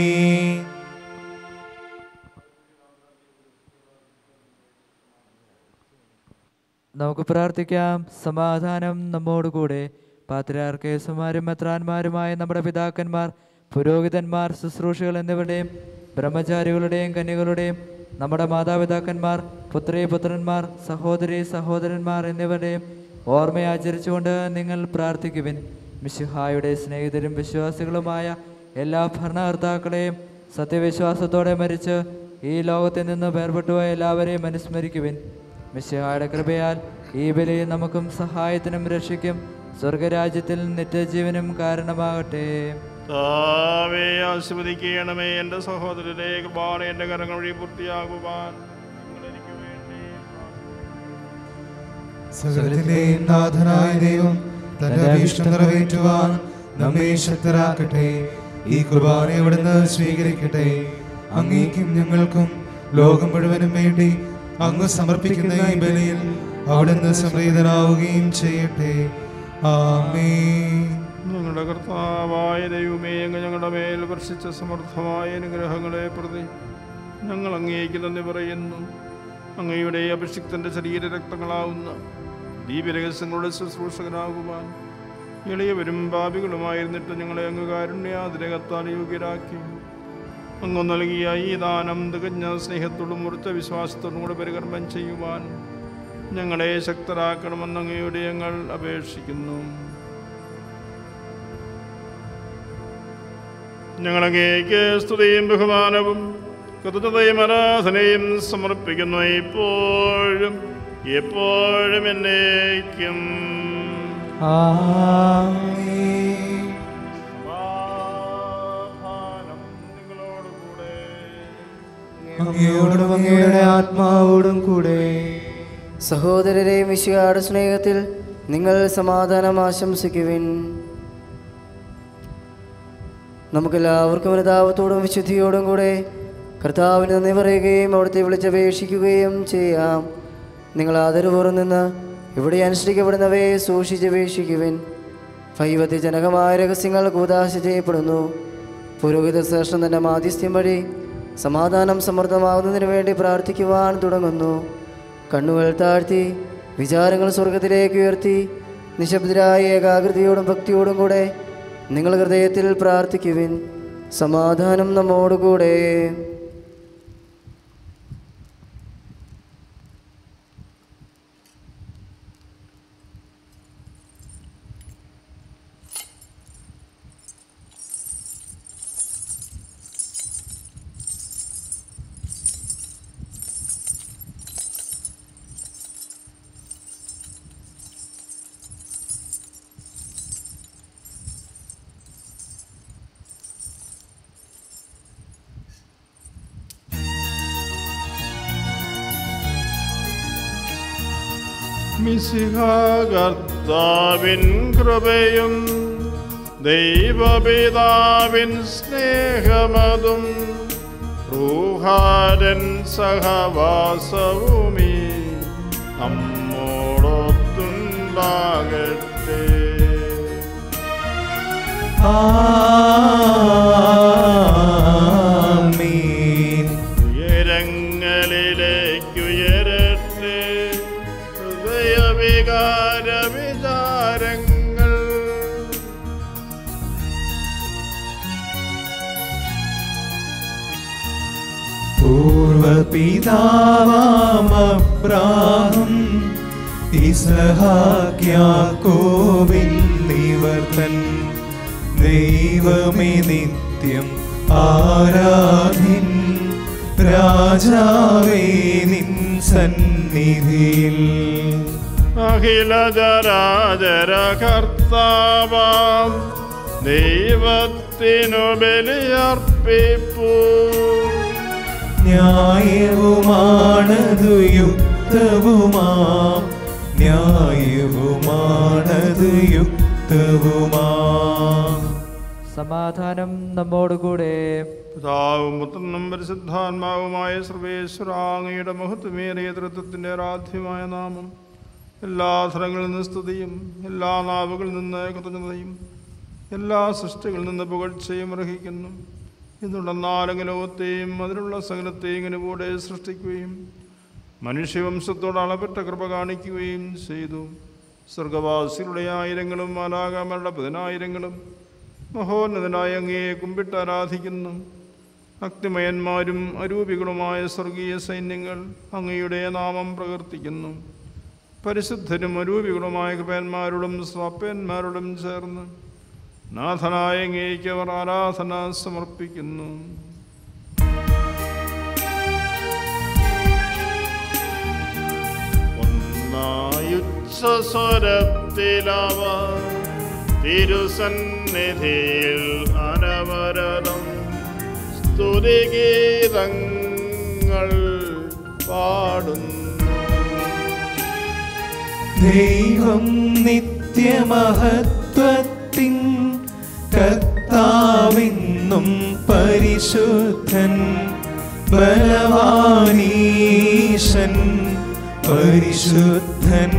നമുക്ക് പ്രാർത്ഥിക്കാം സമാധാനം നമ്മോടുകൂടെ പാത്രാർക്കേസുമാരും മെത്രാന്മാരുമായ നമ്മുടെ പിതാക്കന്മാർ പുരോഹിതന്മാർ ശുശ്രൂഷകൾ എന്നിവരുടെയും ബ്രഹ്മചാരികളുടെയും കന്യകളുടെയും നമ്മുടെ മാതാപിതാക്കന്മാർ പുത്രി പുത്രന്മാർ സഹോദരി സഹോദരന്മാർ എന്നിവരുടെയും ഓർമ്മ ആചരിച്ചുകൊണ്ട് നിങ്ങൾ പ്രാർത്ഥിക്കുവിൻ മിശിഹായുടെ സ്നേഹിതരും വിശ്വാസികളുമായ എല്ലാ ഭരണകർത്താക്കളെയും സത്യവിശ്വാസത്തോടെ മരിച്ച് ഈ ലോകത്തിൽ നിന്ന് വേർപെട്ടുപോയ എല്ലാവരെയും അനുസ്മരിക്കുവിൻ മിശിഹായുടെ കൃപയാൽ ഈ ബലി നമുക്കും സഹായത്തിനും രക്ഷയ്ക്കും സ്വർഗരാജ്യത്തിൽ നിത്യജീവനും കാരണമാകട്ടെ താവേ ആസ്വദിക്കണമേ എൻ്റെ സഹോദരരെ കൃപാണ് എൻ്റെ കരങ്ങൾ വഴി പൂർത്തിയാകുവാൻ നിങ്ങൾ എനിക്ക് വേണ്ടി സകലത്തിന്റെയും നാഥനായ ദൈവം തന്റെ അഭീഷ്ടം നിറവേറ്റുവാൻ നമ്മെ ശക്തരാക്കട്ടെ ഈ കുർബാന അവിടുന്ന് സ്വീകരിക്കട്ടെ അങ്ങേക്കും ഞങ്ങൾക്കും ലോകം മുഴുവനും വേണ്ടി അങ്ങ് സമർപ്പിക്കുന്ന ഈ ബലിയിൽ അവിടുന്ന് സംപ്രീതനാവുകയും ചെയ്യട്ടെ ആമേൻ ഞങ്ങളുടെ കർത്താവായ ദൈവമേ അങ്ങ് ഞങ്ങളുടെ മേൽ വർഷിച്ച സമർത്ഥമായ അനുഗ്രഹങ്ങളെ പ്രതി ഞങ്ങൾ അങ്ങേക്ക് നന്ദി പറയുന്നു അങ്ങയുടെ അഭിഷിക്തന്റെ ശരീര രക്തങ്ങളാവുന്ന ദീപരഹസ്യങ്ങളുടെ ശുശ്രൂഷകനാകുവാൻ എളിയവരും പാപികളുമായിരുന്നിട്ട് ഞങ്ങളെ അങ്ങ് കാരുണ്യാതിരകത്താൽ യോഗ്യരാക്കി അങ്ങ് നൽകിയ ഈ ദാനം തികഞ്ഞ സ്നേഹത്തോടും ഉറച്ച വിശ്വാസത്തോടും കൂടെ പരികർമ്മം ചെയ്യുവാൻ ഞങ്ങളെ ശക്തരാക്കണമെന്ന് അങ്ങയുടെ ഞങ്ങൾ അപേക്ഷിക്കുന്നു ഞങ്ങളങ്ങേക്ക് സ്തുതിയും ബഹുമാനവും കൃതജ്ഞതയും ആരാധനയും സമർപ്പിക്കുന്നു ഇപ്പോഴും എപ്പോഴും എന്നേക്കും ആമേൻ സമാധാനം നിങ്ങളോടുകൂടെ അങ്ങയോടും അങ്ങയുടെ ആത്മാവോടും കൂടെ സഹോദരരെ മിശിഹാട് സ്നേഹത്തിൽ നിങ്ങൾ സമാധാനം ആശംസിക്കുവിൻ നമുക്കെല്ലാവർക്കും അനുതാപത്തോടും വിശുദ്ധിയോടും കൂടെ കർത്താവിന് നന്ദി പറയുകയും അവിടുത്തെ വിളിച്ചപേക്ഷിക്കുകയും ചെയ്യാം നിങ്ങൾ ആദരപൂർവ്വം നിന്ന് ഇവിടെ അനുഷ്ഠിക്കപ്പെടുന്നവയെ സൂക്ഷിച്ചപേക്ഷിക്കുവിൻ ഭൈവത്യജനകമായ രഹസ്യങ്ങൾ കൂതാശ ചെയ്യപ്പെടുന്നു പുരോഹിത ശ്രേഷ്ഠൻ തന്റെ മാധ്യസ്ഥ്യം വഴി സമാധാനം സമൃദ്ധമാകുന്നതിന് വേണ്ടി പ്രാർത്ഥിക്കുവാൻ തുടങ്ങുന്നു കണ്ണുകൾ താഴ്ത്തി വിചാരങ്ങൾ സ്വർഗത്തിലേക്ക് ഉയർത്തി നിശബ്ദരായ ഏകാഗ്രതയോടും ഭക്തിയോടും കൂടെ നിങ്ങൾ ഹൃദയത്തിൽ പ്രാർത്ഥിക്കുവിൻ സമാധാനം നമ്മോടുകൂടെ മിശിഹാകർത്താവിൻ കൃപയും ദൈവപിതാവിൻ സ്നേഹമതും റൂഹാരൻ സഹവാസവുമീ നമ്മോടൊത്തുണ്ടാകട്ടെ ആമേൻ ഉയരങ്ങളിലേക്കുയരട്ടെ ഹൃദയവികാര വിചാരങ്ങൾ പൂർവപിതാവാമബ്രാഹം ഇസഹാക്യാക്കോവിൻ നിവർത്തൻ ദൈവമേ നിത്യം ആരാധിൻ രാജാവേ നിൻ സന്നിധിയിൽ അഖില ജരാജര കർത്താവാം ദൈവത്തിനു ബലിയർപ്പിപ്പൂ ന്യായവുമാണതു യുക്തവുമാം ന്യായവുമാണതു യുക്തവുമാം സമാധാനം നമ്മോടുകൂടെ പിതാവും പുത്രനും പരിശുദ്ധാത്മാവുമായ സർവേശ്വരാങ്ങയുടെ മഹത്വമേറിയ തൃത്വത്തിൻ്റെ ആരാധ്യമായ നാമം എല്ലാ സ്ഥലങ്ങളിൽ നിന്ന് സ്തുതിയും എല്ലാ നാവുകളിൽ നിന്ന് കൃതജ്ഞതയും എല്ലാ സൃഷ്ടികളിൽ നിന്ന് പുകഴ്ചയും അർഹിക്കുന്നു എന്നുള്ള നാലങ്ങ് ലോകത്തെയും അതിലുള്ള സകലത്തെയും ഇങ്ങനെ സൃഷ്ടിക്കുകയും മനുഷ്യവംശത്തോട് അളപെട്ട കൃപ കാണിക്കുകയും ചെയ്തു സ്വർഗവാസികളുടെ ആയിരങ്ങളും മാലാകാമരുടെ പതിനായിരങ്ങളും മഹോന്നതനായ അങ്ങയെ കുമ്പിട്ട് ആരാധിക്കുന്നു അഗ്നിമയന്മാരും അരൂപികളുമായ സ്വർഗീയ സൈന്യങ്ങൾ അങ്ങയുടെ നാമം പ്രകീർത്തിക്കുന്നു പരിശുദ്ധരും അരൂപികളുമായ കൃപന്മാരോടും സ്വപ്പന്മാരോടും ചേർന്ന് നാഥനായ അങ്ങേക്ക് അവർ ആരാധന സമർപ്പിക്കുന്നു ഒന്നായുച്ഛസ്വരത്തിലവ തിരുസന്നിധിയിൽ അനവരതം സ്തുതിഗീതങ്ങൾ പാടുന്നു ദൈവം നിത്യമഹത്വത്തിൻ കർത്താവിൻ എന്നും പരിശുദ്ധൻ ബലവാനീശൻ പരിശുദ്ധൻ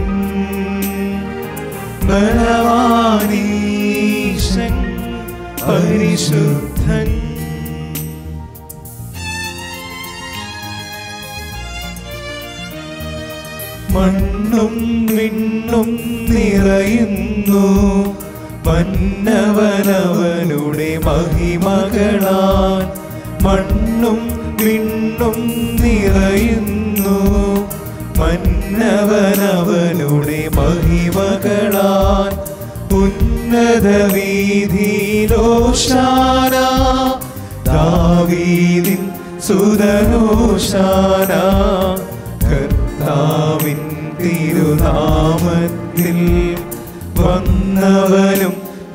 ബലവാനീശൻ പരിശുദ്ധൻ മണ്ണും വിണ്ണും നിറയുന്നു മന്നവനവനുടെ മഹിമകളാൽ മണ്ണും വിണ്ണും നിറയുന്നു മന്നവനവനുടെ മഹിമകളാൽ ഉന്നത വീതിയിലോഷാന ദാവീദിൻ സുതനോഷാന കർത്താവിൻ തിരുനാമത്തിൽ വന്നവനും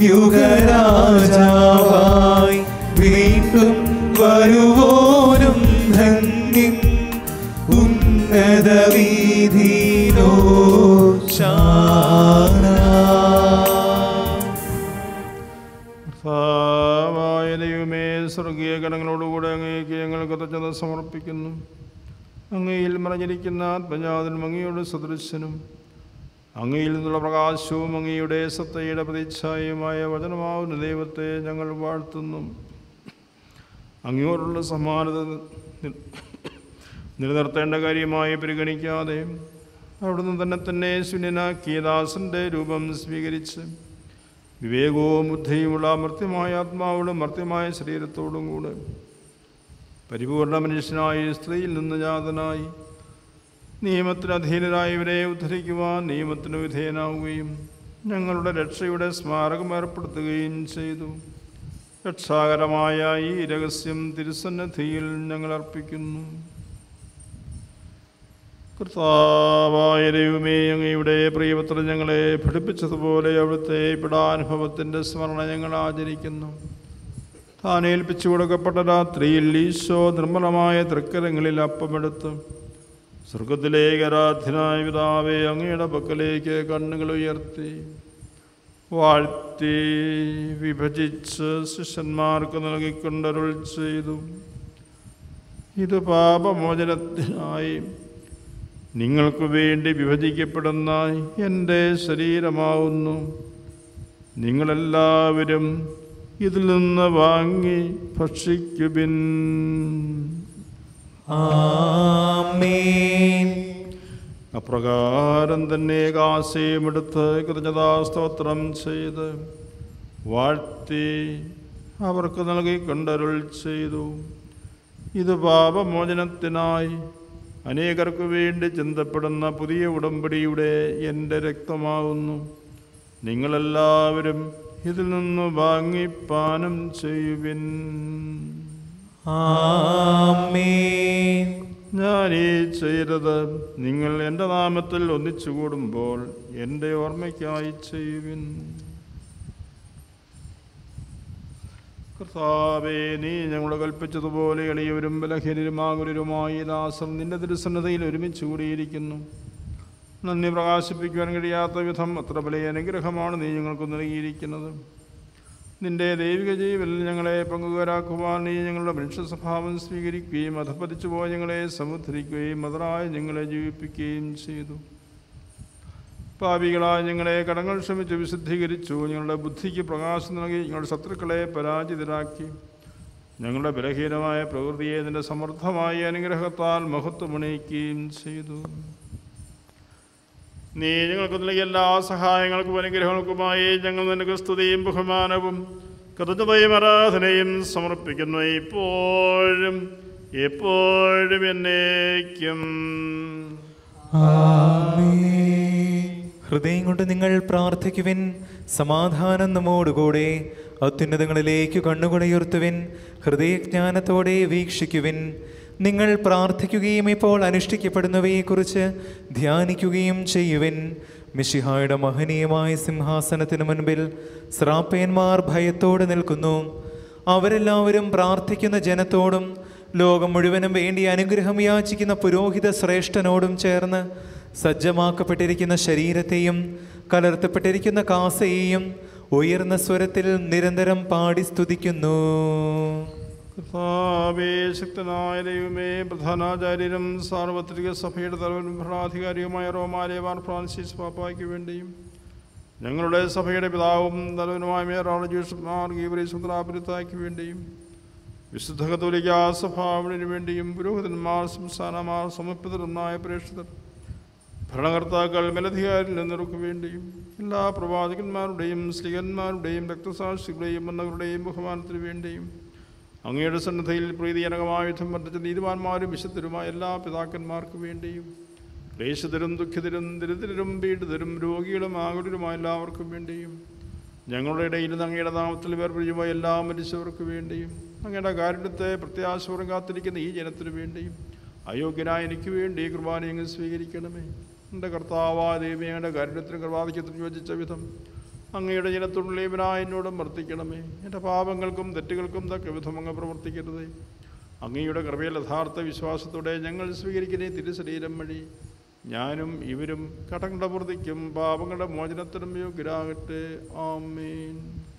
യുഗരാജാവായി വീണ്ടും വരുവോനും ധന്യൻ ഉന്നത വീതിയിലോ കർത്താവായ ദൈവമേ സ്വർഗീയ ഗണങ്ങളോടുകൂടെ അങ്ങേക്ക് ഞങ്ങൾ കൃതജ്ഞത സമർപ്പിക്കുന്നു അങ്ങയിൽ മറഞ്ഞിരിക്കുന്ന ആത്മജാതനും അങ്ങയുടെ സദൃശനും അങ്ങയിൽ നിന്നുള്ള പ്രകാശവും അങ്ങയുടെ സത്തയുടെ പ്രതിച്ഛായയുമായ വചനമാവുന്ന ദൈവത്തെ ഞങ്ങൾ വാഴ്ത്തുന്നു അങ്ങയോടുള്ള സമാനത നി- നിലനിർത്തേണ്ട കാര്യമായി പരിഗണിക്കാതെ അവിടുന്ന് തന്നെ തന്നെ ശൂന്യനാക്കിയ ദാസന്റെ രൂപം സ്വീകരിച്ച് വിവേകവും ബുദ്ധിയുമുള്ള മർത്യമായ ആത്മാവോടും മർത്യമായ ശരീരത്തോടും കൂടെ പരിപൂർണ മനുഷ്യനായി സ്ത്രീയിൽ നിന്ന് ജാതനായി നിയമത്തിന് അധീനരായവരെ ഉദ്ധരിക്കുവാൻ നിയമത്തിന് വിധേയനാവുകയും ഞങ്ങളുടെ രക്ഷയുടെ സ്മാരകം ഏർപ്പെടുത്തുകയും ചെയ്തു രക്ഷാകരമായ ഈ രഹസ്യം തിരുസന്നധിയിൽ ഞങ്ങൾ അർപ്പിക്കുന്നു കർത്താവായ ദൈവമേ അങ്ങയുടെ പ്രിയപത്രൻ ഞങ്ങളെ പഠിപ്പിച്ചതുപോലെ അവിടുത്തെ പിടാനുഭവത്തിൻ്റെ സ്മരണ ഞങ്ങൾ ആചരിക്കുന്നു താൻ ഏൽപ്പിച്ചു കൊടുക്കപ്പെട്ട രാത്രിയിൽ ഈശോ നിർമ്മലമായ തൃക്കരങ്ങളിൽ അപ്പമെടുത്ത് സ്വർഗത്തിലേക്ക് ആരാധ്യനായ പിതാവേ അങ്ങയുടെ പക്കലേക്ക് കണ്ണുകൾ ഉയർത്തി വാഴ്ത്തി വിഭജിച്ച് ശിഷ്യന്മാർക്ക് നൽകിക്കൊണ്ടരുൾ ചെയ്തു ഇത് പാപമോചനത്തിനായി നിങ്ങൾക്ക് വേണ്ടി വിഭജിക്കപ്പെടുന്ന എൻ്റെ ശരീരമാവുന്നു നിങ്ങളെല്ലാവരും ഇതിൽ നിന്ന് വാങ്ങി ഭക്ഷിക്കുവിൻ ആമേൻ അപ്രകാരം തന്നെ കാശയുമെടുത്ത് കൃതജ്ഞതാസ്തോത്രം ചെയ്ത് വാഴ്ത്തി അവർക്ക് നൽകി കണ്ടരുൾ ചെയ്തു ഇത് പാപമോചനത്തിനായി അനേകർക്ക് വേണ്ടി ചിന്തപ്പെടുന്ന പുതിയ ഉടമ്പടിയുടെ എൻ്റെ രക്തമാവുന്നു നിങ്ങളെല്ലാവരും ഇതിൽ നിന്ന് വാങ്ങി പാനം ചെയ്യുവിൻ ആമേൻ ഞാൻ ഈ ചെയ്തത് നിങ്ങൾ എൻ്റെ നാമത്തിൽ ഒന്നിച്ചു കൂടുമ്പോൾ എൻ്റെ ഓർമ്മയ്ക്കായി ചെയ്യുവിൻ കർത്താവേ നീ ഞങ്ങളോട് കൽപ്പിച്ചതുപോലെ എളിയവരും ബലഹീനരുമാകുലരുമായി ദാസം നിന്റെ തിരുസന്നതയിൽ ഒരുമിച്ച് കൂടിയിരിക്കുന്നു നന്ദി പ്രകാശിപ്പിക്കുവാൻ കഴിയാത്ത വിധം അത്ര വലിയ അനുഗ്രഹമാണ് നീ ഞങ്ങൾക്ക് നൽകിയിരിക്കുന്നത് നിന്റെ ദൈവിക ജീവനിൽ ഞങ്ങളെ പങ്കുകാരാക്കുവാൻ നീ ഞങ്ങളുടെ മനുഷ്യ സ്വഭാവം സ്വീകരിക്കുകയും അധപ്പതിച്ചു പോയ ഞങ്ങളെ സമുദ്ധരിക്കുകയും മതറായി ഞങ്ങളെ ജീവിപ്പിക്കുകയും ചെയ്തു പാപികളായ ഞങ്ങളെ കടങ്ങൾ ക്ഷമിച്ച് വിശുദ്ധീകരിച്ചു ഞങ്ങളുടെ ബുദ്ധിക്ക് പ്രകാശം നൽകി ഞങ്ങളുടെ ശത്രുക്കളെ പരാജിതരാക്കി ഞങ്ങളുടെ ബലഹീനമായ പ്രകൃതിയെ നിന്റെ സമർത്ഥമായ അനുഗ്രഹത്താൽ മഹത്വമണിയിക്കുകയും ചെയ്തു നീ ഞങ്ങൾക്ക് നൽകിയ എല്ലാ സഹായങ്ങൾക്കും അനുഗ്രഹങ്ങൾക്കുമായി ഞങ്ങൾ നിനക്ക് സ്തുതിയും ബഹുമാനവും കൃതജ്ഞതയും ആരാധനയും സമർപ്പിക്കുന്നു ഇപ്പോഴും എപ്പോഴും എന്നേക്കും ഹൃദയം കൊണ്ട് നിങ്ങൾ പ്രാർത്ഥിക്കുവിൻ സമാധാനം നമ്മോടുകൂടെ അത്യുന്നതങ്ങളിലേക്ക് കണ്ണുകളുയർത്തുവിൻ ഹൃദയജ്ഞാനത്തോടെ വീക്ഷിക്കുവിൻ നിങ്ങൾ പ്രാർത്ഥിക്കുകയും ഇപ്പോൾ അനുഷ്ഠിക്കപ്പെടുന്നവയെക്കുറിച്ച് ധ്യാനിക്കുകയും ചെയ്യുവിൻ മിഷിഹായുടെ മഹനീയമായ സിംഹാസനത്തിന് മുൻപിൽ ശ്രാപ്പയന്മാർ ഭയത്തോടെ നിൽക്കുന്നു അവരെല്ലാവരും പ്രാർത്ഥിക്കുന്ന ജനത്തോടും ലോകം മുഴുവനും വേണ്ടി അനുഗ്രഹം യാചിക്കുന്ന പുരോഹിത ശ്രേഷ്ഠനോടും ചേർന്ന് സജ്ജമാക്കപ്പെട്ടിരിക്കുന്ന ശരീരത്തെയും കലർത്തപ്പെട്ടിരിക്കുന്ന കാസയെയും ഉയർന്ന സ്വരത്തിൽ നിരന്തരം പാടി സ്തുതിക്കുന്നു കർത്താവേ ശക്തനായ ദൈവമേ പ്രധാനാചാര്യനും സാർവത്രിക സഭയുടെ തലവനും ഭരണാധികാരിയുമായ റോമാലയ മാർ ഫ്രാൻസിസ് പാപ്പായ്ക്ക് വേണ്ടിയും ഞങ്ങളുടെ സഭയുടെ പിതാവും തലവനുമായ മേയറാണ് ജോസഫ് മാർ ഗീവറി സുന്ദരാപുരത്തായ്ക്ക് വേണ്ടിയും വിശുദ്ധ കത്തോലിക്ക സഭാവിനു വേണ്ടിയും പുരോഹിതന്മാർ സംസ്ഥാനമാർ സമർപ്പിതരുമായ പ്രേക്ഷിതർ ഭരണകർത്താക്കൾ മേലധികാരിൽ എന്നിവർക്ക് വേണ്ടിയും എല്ലാ പ്രവാചകന്മാരുടെയും സ്ത്രീകന്മാരുടെയും രക്തസാക്ഷികളുടെയും എന്നവരുടെയും ബഹുമാനത്തിനു വേണ്ടിയും അങ്ങയുടെ സന്നദ്ധയിൽ പ്രീതിജനകമായുധം വർദ്ധിച്ച നീതിമാന്മാരും വിശുദ്ധരുമായ എല്ലാ പിതാക്കന്മാർക്ക് വേണ്ടിയും ക്ലേശതരും ദുഃഖിതരും ദരിദ്രരും പീഡിതരും രോഗികളും ആകുലരുമായ എല്ലാവർക്കും വേണ്ടിയും ഞങ്ങളുടെ ഇടയിൽ നിന്ന് അങ്ങയുടെ നാമത്തിൽ വേർപിരിയുമായ എല്ലാ മരിച്ചവർക്ക് വേണ്ടിയും അങ്ങയുടെ കാരുണ്യത്തെ പ്രത്യാശപൂർവ്വം കാത്തിരിക്കുന്ന ഈ ജനത്തിനു വേണ്ടിയും അയോഗ്യനായ എനിക്ക് വേണ്ടി ഈ കുർബാന അങ്ങ് സ്വീകരിക്കണമേ എൻ്റെ കർത്താവായ ദൈവയുടെ കാരുണ്യത്തിനും കൃപാധിക്യത്തിനും യോജിച്ച വിധം അങ്ങയുടെ ജനത്തുള്ളിവനായ എന്നോടും വർത്തിക്കണമേ എൻ്റെ പാപങ്ങൾക്കും തെറ്റുകൾക്കും തക്ക വിധം അങ്ങ് പ്രവർത്തിക്കരുതേ അങ്ങയുടെ കൃപയിൽ യഥാർത്ഥ വിശ്വാസത്തോടെ ഞങ്ങൾ സ്വീകരിക്കുന്ന ഈ തിരുശരീരം വഴി ഞാനും ഇവരും കടങ്ങളുടെ പൂർത്തിക്കും പാപങ്ങളുടെ മോചനത്തിനും യോഗ്യരാകട്ടെ ആമേൻ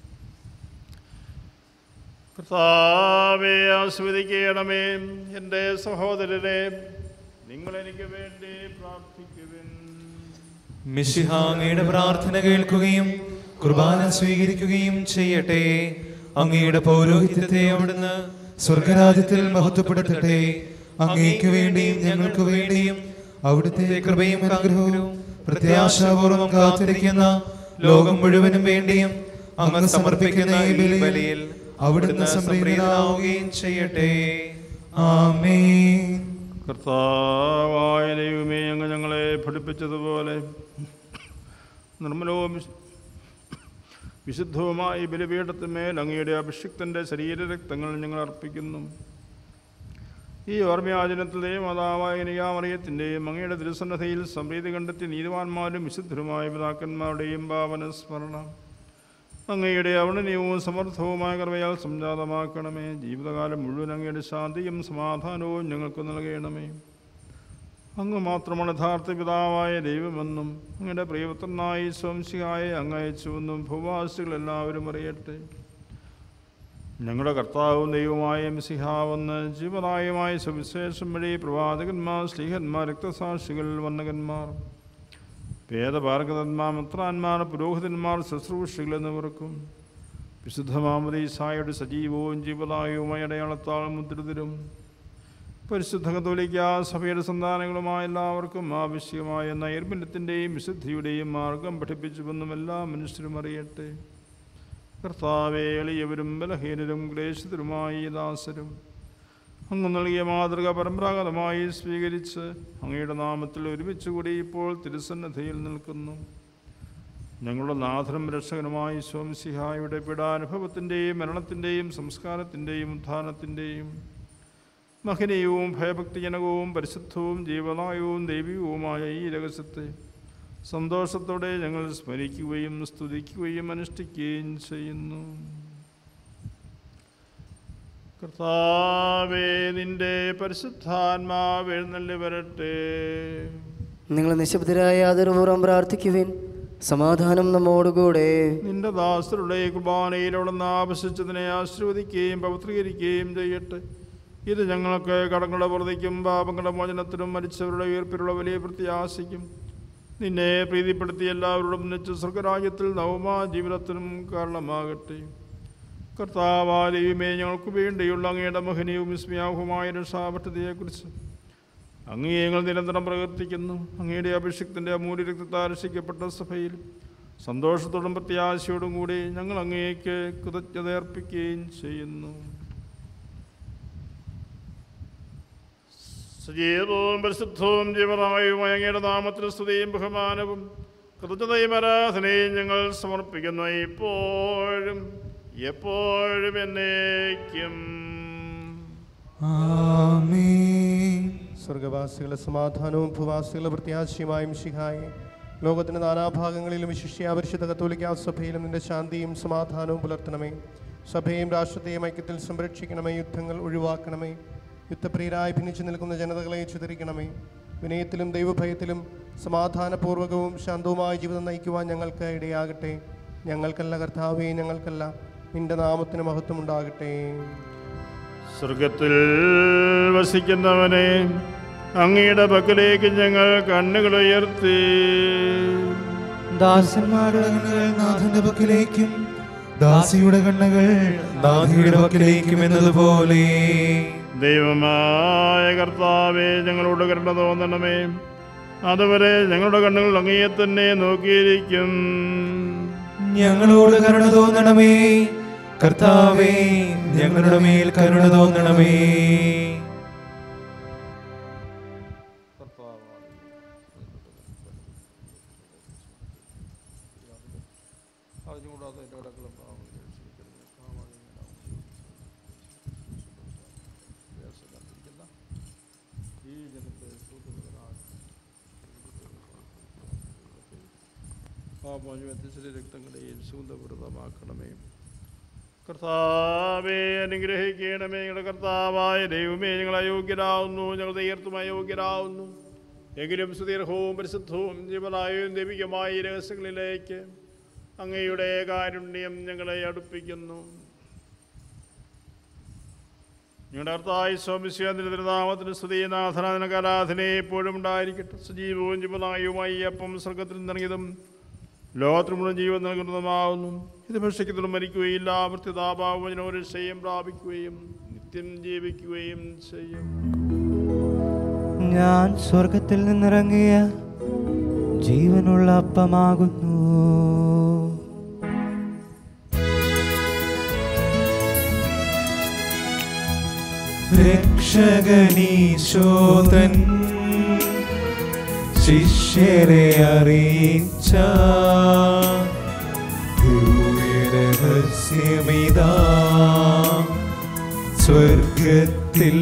കർത്താവെ ആസ്വദിക്കണമേ എൻ്റെ സഹോദരനെ നിങ്ങളെനിക്ക് വേണ്ടി പ്രാർത്ഥിക്കുവിൻ മിശിഹ അങ്ങയുടെ പ്രാർത്ഥന കേൾക്കുകയും കുർബാന സ്വീകരിക്കുകയും ചെയ്യട്ടെ അങ്ങയുടെ പൗരോഹിത്യത്തെ അവിടുന്ന് സ്വർഗരാജ്യത്തിൽ മഹത്വപ്പെടുത്തട്ടെ അങ്ങേക്ക് വേണ്ടിയും ഞങ്ങൾക്ക് വേണ്ടിയും അവിടുത്തെ കൃപയും അനുഗ്രഹവും പ്രത്യാശാപൂർവം കാത്തിരിക്കുന്ന ലോകം മുഴുവനും വേണ്ടിയും അങ്ങ് സമർപ്പിക്കുന്ന ഈ ബലിയിൽ അവിടുന്ന് സംപ്രീതനാവുകയും ചെയ്യട്ടെ ആമേൻ കർത്താവായ ദൈവമേ അങ്ങ് ഞങ്ങളെ പഠിപ്പിച്ചതുപോലെ നിർമ്മലവും വിശു- വിശുദ്ധവുമായ ഈ ബലിപീഠത്തിന്മേൽ അങ്ങയുടെ അഭിഷിക്തൻ്റെ ശരീരരക്തങ്ങൾ ഞങ്ങൾ അർപ്പിക്കുന്നു ഈ ഓർമ്മയാചനത്തിലെയും മാതാവായ നിയാമറിയത്തിൻ്റെയും അങ്ങയുടെ തിരുസന്നതയിൽ സംപ്രീതി കണ്ടെത്തി നീതിവാന്മാരും വിശുദ്ധരുമായ പിതാക്കന്മാരുടെയും ഭാവന സ്മരണം അങ്ങയുടെ അവർണനീയവും സമർത്ഥവുമായ കൃപയാൽ സംജാതമാക്കണമേ ജീവിതകാലം മുഴുവൻ അങ്ങയുടെ ശാന്തിയും സമാധാനവും ഞങ്ങൾക്ക് നൽകണമേ അങ്ങ് മാത്രമാണ് യഥാർത്ഥ പിതാവായ ദൈവമെന്നും അങ്ങയുടെ പ്രിയപുത്രനായി സ്വംശിയായ അങ്ങ് അയച്ചുവെന്നും ഭൂവാസികൾ എല്ലാവരും അറിയട്ടെ ഞങ്ങളുടെ കർത്താവും ദൈവമായ മിസിഹാവെന്ന് ജീവനായമായ സുവിശേഷം വഴി പ്രവാചകന്മാർ സ്ലീഹന്മാർ രക്തസാക്ഷികൾ വർണ്ണകന്മാർ വേദപാർഗതന്മാർ മിത്രാന്മാർ പുരോഹിതന്മാർ ശുശ്രൂഷികൾ എന്നിവർക്കും വിശുദ്ധമാമതീസായുടെ സജീവവും ജീവദായവുമായ അടയാളത്താൽ മുദ്രിതരും പരിശുദ്ധ കത്തോലിക്ക സഭയുടെ സന്താനങ്ങളുമായ എല്ലാവർക്കും ആവശ്യമായ നൈർമല്യത്തിൻ്റെയും വിശുദ്ധിയുടെയും മാർഗം പഠിപ്പിച്ചുവെന്നും എല്ലാ മനുഷ്യരും അറിയട്ടെ കർത്താവെ എളിയവരും ബലഹീനരും ക്ലേശിതരുമായ ഈ ദാസരും അങ്ങ് നൽകിയ മാതൃക പരമ്പരാഗതമായി സ്വീകരിച്ച് അങ്ങയുടെ നാമത്തിൽ ഒരുമിച്ച് കൂടി ഇപ്പോൾ തിരുസന്നധിയിൽ നിൽക്കുന്നു ഞങ്ങളുടെ നാഥനും രക്ഷകനുമായി സ്വാംസിഹായുടെ പീഡാനുഭവത്തിൻ്റെയും മരണത്തിൻ്റെയും സംസ്കാരത്തിൻ്റെയും ഉത്ഥാനത്തിൻ്റെയും മഹനീയവും ഭയഭക്തിജനകവും പരിശുദ്ധവും ജീവനായവും ദൈവികവുമായ ഈ രഹസ്യത്തെ സന്തോഷത്തോടെ ഞങ്ങൾ സ്മരിക്കുകയും സ്തുതിക്കുകയും അനുഷ്ഠിക്കുകയും ചെയ്യുന്നു കർത്താവേ നിന്റെ പരിശുദ്ധാത്മാവ് എഴുന്നള്ളി വരട്ടെ നിങ്ങൾ നിശബ്ദരായ ആദരപൂർവ്വം പ്രാർത്ഥിക്കുവിൻ സമാധാനം നമ്മോടുകൂടെ നിന്റെ ദാസരുടെ കുർബാനയിലവിടുന്ന് ആവശ്യിച്ചതിനെ ആശീർവദിക്കുകയും പവിത്രീകരിക്കുകയും ചെയ്യട്ടെ ഇത് ഞങ്ങൾക്ക് കടങ്ങളുടെ പുറത്തേക്കും പാപങ്ങളുടെ മോചനത്തിനും മരിച്ചവരുടെ ഉയർപ്പിലുള്ള വലിയ പ്രത്യാശയ്ക്കും നിന്നെ പ്രീതിപ്പെടുത്തി എല്ലാവരോടും നിച്ച് സ്വർഗരാജ്യത്തിൽ നവമാ ജീവിതത്തിനും കാരണമാകട്ടെ കർത്താവാലയുമേ ഞങ്ങൾക്ക് വേണ്ടിയുള്ള അങ്ങയുടെ മഹനീയവും വിസ്മയാവുമായ രക്ഷാപദ്ധതിയെക്കുറിച്ച് അങ്ങയെ ഞങ്ങൾ നിരന്തരം പ്രവർത്തിക്കുന്നു അങ്ങയുടെ അഭിഷിക്തൻ്റെ അമൂല്യ രക്തത്താൽ രക്ഷിക്കപ്പെട്ട സഭയിൽ സന്തോഷത്തോടും പ്രത്യാശയോടും കൂടി ഞങ്ങൾ അങ്ങേക്ക് കൃതജ്ഞത അർപ്പിക്കുകയും ചെയ്യുന്നു സജീവവും പരിശുദ്ധവും ജീവനായുമായ അങ്ങയുടെ നാമത്തിൽ സ്തുതിയും ബഹുമാനവും കൃതജ്ഞതയും ആരാധനയും ഞങ്ങൾ സമർപ്പിക്കുന്നു ഇപ്പോഴും എപ്പോഴും എന്നേക്കും ആമേൻ സ്വർഗവാസികളുടെ സമാധാനവും ഭൂവാസികളുടെ പ്രത്യാശയുമായും ശിഖായി ലോകത്തിന്റെ നാനാഭാഗങ്ങളിലും വിശിഷ്യാപരിശുദ്ധ കത്തോലിക്കാ സഭയിലും നിന്റെ ശാന്തിയും സമാധാനവും പുലർത്തണമേ സഭയും രാഷ്ട്രത്തെയും ഐക്യത്തിൽ സംരക്ഷിക്കണമേ യുദ്ധങ്ങൾ ഒഴിവാക്കണമേ യുദ്ധപ്രിയരായി ഭിന്നിച്ചു നിൽക്കുന്ന ജനതകളെ ചിതറിക്കണമേ വിനയത്തിലും ദൈവഭയത്തിലും സമാധാനപൂർവകവും ശാന്തവുമായ ജീവിതം നയിക്കുവാൻ ഞങ്ങൾക്ക് ഇടയാകട്ടെ ഞങ്ങൾക്കല്ല കർത്താവേ ഞങ്ങൾക്കല്ല നിന്റെ നാമത്തിന് മഹത്വം ഉണ്ടാകട്ടെ സ്വർഗത്തിൽ വസിക്കുന്നവനെ അങ്ങയുടെ പക്കലേക്ക് ഞങ്ങൾ കണ്ണുകൾ ഉയർത്തി ദാസന്മാരുടെ കണ്ണുകൾ നാഥന്റെ പക്കലേക്കും ദാസിയുടെ കണ്ണുകൾ നാഥിയുടെ പക്കലേക്കും എന്നതുപോലെ ദൈവമായ കർത്താവെ ഞങ്ങളോട് കരുണ തോന്നണമേ അതുവരെ ഞങ്ങളുടെ കണ്ണുകൾ അങ്ങയെ തന്നെ നോക്കിയിരിക്കും ഞങ്ങളോട് കരുണ തോന്നണമേ കർത്താവേ ഞങ്ങളുടെ മേൽ കരുണ തോന്നണമേ രക്തങ്ങളെയും സുഗന്ധപ്രദമാക്കണമേ കർത്താവെ അനുഗ്രഹിക്കണമേ ഞങ്ങളുടെ കർത്താവായ ദൈവമേ ഞങ്ങൾ അയോഗ്യരാകുന്നു ഞങ്ങൾ തീർത്തും അയോഗ്യരാകുന്നു എങ്കിലും സുദീർഘവും പരിശുദ്ധവും ജീവനായും ദൈവികമായ ഈ രഹസ്യങ്ങളിലേക്ക് അങ്ങയുടെ കാരുണ്യം ഞങ്ങളെ അടുപ്പിക്കുന്നു ഞങ്ങളുടെ അർത്ഥായി സ്വാമിസ്യാതിന്റെ തിരുനാമത്തിന് സ്തുതിനാഥനാഥനക്ക് ആരാധന എപ്പോഴും ഉണ്ടായിരിക്കട്ടെ സജീവവും ജീവനായുമായി അപ്പം സ്വർഗത്തിൽ നിറങ്ങിയതും ലോകത്തിന് മുഴുവൻ ജീവൻ നൽകുന്നതുമാവുന്നു ഇത് ഭക്ഷിക്കുന്നതും മരിക്കുകയില്ല വൃത്തിതാപാവനോ രക്ഷയും പ്രാപിക്കുകയും നിത്യം ജീവിക്കുകയും ചെയ്യും ഞാൻ സ്വർഗത്തിൽ നിന്നിറങ്ങിയ ജീവനുള്ള അപ്പമാകുന്നു രക്ഷകനീശോതൻ ശിഷ്യരെ അറിയിച്ച രഹസ്യമിതാ സ്വർഗത്തിൽ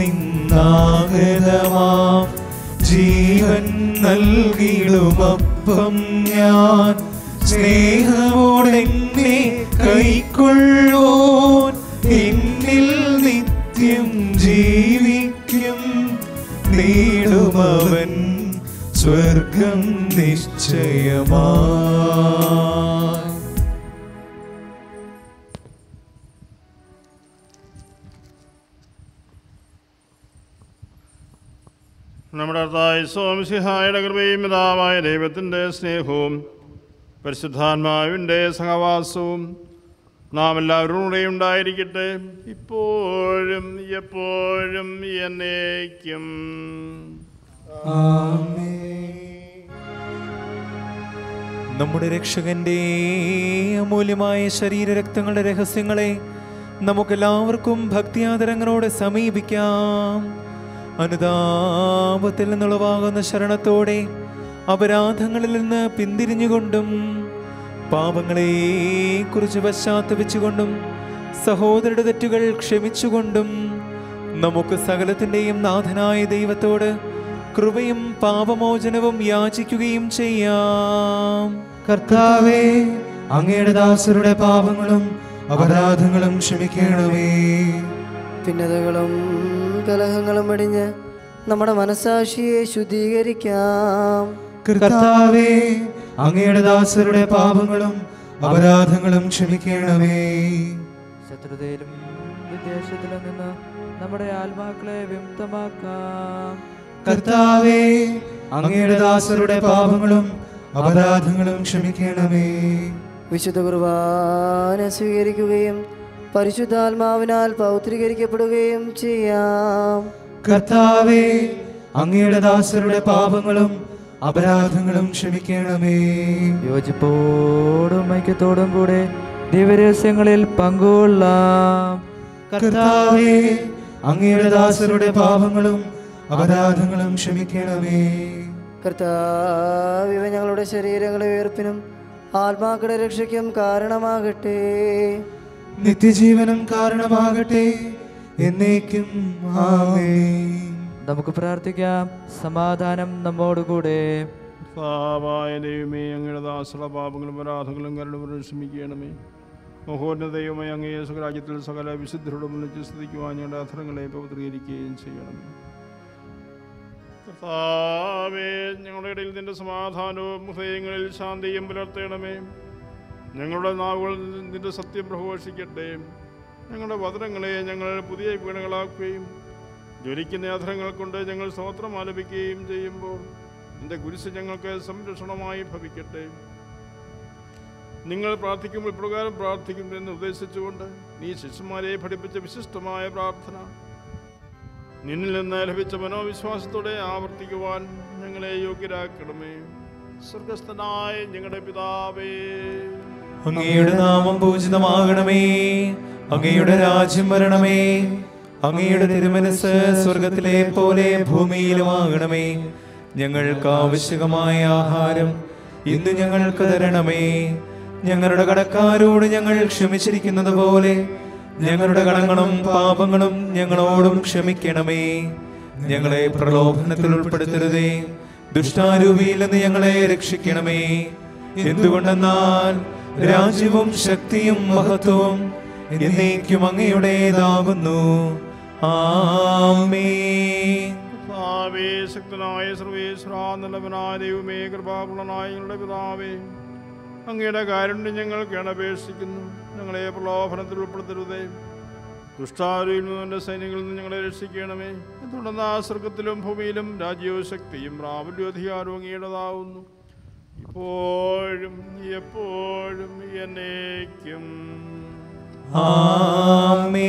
നിന്നാഗതമാം ജീവൻ നൽകിടുമപ്പം ഞാൻ സ്നേഹമോടെന്നെ കൈക്കൊള്ളോൻ എന്നിൽ നിത്യം ജീവിക്കും നേടുമവൻ സ്വർഗം നിശ്ചയമായി നമ്മുടെ അർത്ഥായി സ്വാമിസിഹായുടെ കൃപയും പിതാവായ ദൈവത്തിൻ്റെ സ്നേഹവും പരിശുദ്ധാത്മാവിൻ്റെ സഹവാസവും നാം എല്ലാവരും കൂടെ ഉണ്ടായിരിക്കട്ടെ ഇപ്പോഴും എപ്പോഴും എന്നേക്കും നമ്മുടെ രക്ഷകന്റെ അമൂല്യമായ ശരീരരക്തങ്ങളുടെ രഹസ്യങ്ങളെ നമുക്കെല്ലാവർക്കും ഭക്തിയാദരങ്ങളോടെ സമീപിക്കാം അനുതാപത്തിൽ നിന്നുളവാകുന്ന ശരണത്തോടെ അപരാധങ്ങളിൽ നിന്ന് പിന്തിരിഞ്ഞുകൊണ്ടും പാപങ്ങളെ കുറിച്ച് പശ്ചാത്തപിച്ചുകൊണ്ടും സഹോദരരുടെ തെറ്റുകൾ ക്ഷമിച്ചുകൊണ്ടും നമുക്ക് സകലത്തിൻ്റെയും നാഥനായ ദൈവത്തോട് കൃപയും പാപമോചനവും യാചിക്കുകയും ചെയ്യാം കർത്താവേ അങ്ങയുടെ ദാസരുടെ പാപങ്ങളും അപരാധങ്ങളും ക്ഷമിക്കണമേ ഭിന്നതകളും കലഹങ്ങളും വെടിഞ്ഞ് നമ്മുടെ മനസാക്ഷിയെ ശുദ്ധീകരിക്കാം കർത്താവേ അങ്ങയുടെ ദാസരുടെ പാപങ്ങളും അപരാധങ്ങളും ക്ഷമിക്കണമേ ശത്രുതയിലും വിദ്വേഷത്തിലും നിന്ന് നമ്മുടെ ആത്മാക്കളെ വിമുക്തമാക്കാം കർത്താവേ അങ്ങയുടെ ദാസരുടെ പാപങ്ങളും അപരാധങ്ങളും ക്ഷമിക്കണമേ വിശുദ്ധ കുർബാന സ്വീകരിക്കുകയും പരിശുദ്ധാത്മാവിനാൽ പൗത്രീകരിക്കപ്പെടുകയും ചെയ്യാം കർത്താവേ അങ്ങയുടെ ദാസരുടെ പാപങ്ങളും അപരാധങ്ങളും ക്ഷമിക്കണമേ യോജിപ്പോടും ഐക്യത്തോടും കൂടെ ദിവരഹസ്യങ്ങളിൽ പങ്കുകൊള്ളാം കർത്താവേ അങ്ങയുടെ ദാസരുടെ പാപങ്ങളും അപരാധങ്ങളും ക്ഷമിക്കണമേ കർത്താവ് ഇവ ഞങ്ങളുടെ ശരീരങ്ങളെ ഉയർപ്പിനും ആത്മാക്കളുടെ രക്ഷയ്ക്കും കാരണമാകട്ടെ നിത്യജീവനം കാരണമാകട്ടെ എന്നേക്കും ആമേൻ നമുക്ക് പ്രാർത്ഥിക്കാം സമാധാനം നമ്മോടുകൂടെ കർത്താവായ ദൈവമേ അങ്ങയുടെ ദാസരുടെ പാപങ്ങളും അപരാധങ്ങളും കരുണവരും ക്ഷമിക്കണമേ മഹോന്നത ദൈവമേ അങ്ങയെ സ്വരാജ്യത്തിൽ സകല വിശുദ്ധരോടും ഒന്നിച്ച് സ്തുതിക്കുവാൻ ഞങ്ങളുടെ അധരങ്ങളെ പവിത്രീകരിക്കുകയും ചെയ്യണമേ കർത്താവേ ഞങ്ങളുടെ ഇടയിൽ നിന്റെ സമാധാനവും ഹൃദയങ്ങളിൽ ശാന്തിയും പുലർത്തണമേ ഞങ്ങളുടെ നാവുകൾ നിന്റെ സത്യം പ്രഘോഷിക്കട്ടെ ഞങ്ങളുടെ വചനങ്ങളെ ഞങ്ങൾ പുതിയ വീണകളാക്കുകയും ജ്വലിക്കുന്ന അധരങ്ങൾ കൊണ്ട് ഞങ്ങൾ സ്തോത്രം ആലപിക്കുകയും ചെയ്യുമ്പോൾ നിന്റെ കുരിശ് ഞങ്ങൾക്ക് സംരക്ഷണമായി ഭവിക്കട്ടെ നിങ്ങൾ പ്രാർത്ഥിക്കുമ്പോൾ ഇപ്രകാരം പ്രാർത്ഥിക്കും എന്ന് ഉദ്ദേശിച്ചുകൊണ്ട് നീ ശിശുമാരെ പഠിപ്പിച്ച വിശിഷ്ടമായ പ്രാർത്ഥന നിന്നിൽ നിന്ന് ലഭിച്ച മനോവിശ്വാസത്തോടെ ആവർത്തിക്കുവാൻ ഞങ്ങളെ യോഗ്യരാക്കണമേ സ്വർഗസ്ഥനായ ഞങ്ങളുടെ പിതാവേ അങ്ങയുടെ നാമം പൂജിതമാകണമേ അങ്ങയുടെ രാജ്യം വരണമേ അങ്ങയുടെ തിരുമനസ് സ്വർഗത്തിലെ പോലെ ഭൂമിയിലുമാകണമേ ഞങ്ങൾക്ക് ആവശ്യകമായ ആഹാരം ഇന്ന് ഞങ്ങൾക്ക് തരണമേ ഞങ്ങളുടെ കടക്കാരോട് ഞങ്ങൾ ക്ഷമിച്ചിരിക്കുന്നത് പോലെ ഞങ്ങളുടെ കടങ്ങളും പാപങ്ങളും ഞങ്ങളോടും ക്ഷമിക്കണമേ ഞങ്ങളെ പ്രലോഭനത്തിൽ ഉൾപ്പെടുത്തരുതേ ദുഷ്ടാരൂപിയിൽ നിന്ന് ഞങ്ങളെ രക്ഷിക്കണമേ എന്തുകൊണ്ടെന്നാൽ രാജ്യവും ശക്തിയും മഹത്വവും എന്നേക്കും അങ്ങയുടേതാകുന്നു ആമേ പിതാവേ ശക്തനായ സർവേശ്വര നല്ലവനായ ദൈവമേ കൃപാപൂർണനായ ഞങ്ങളുടെ പിതാവേ അങ്ങയുടെ കാരുണ്യം ഞങ്ങൾക്ക് അപേക്ഷിക്കുന്നു ഞങ്ങളെ പ്രലോഭനത്തിൽ ഉൾപ്പെടുത്തരുതേ ദുഷ്ടാരിൽ നിന്നെ സൈന്യങ്ങളിൽ നിന്ന് ഞങ്ങളെ രക്ഷിക്കണമേ തുടർന്ന് ആ സ്വർഗത്തിലും ഭൂമിയിലും രാജ്യവും ശക്തിയും പ്രാബല്യവും അധികാരവും അങ്ങയുടേതാവുന്നു ഇപ്പോഴും എപ്പോഴും എന്നേക്കും ആമേ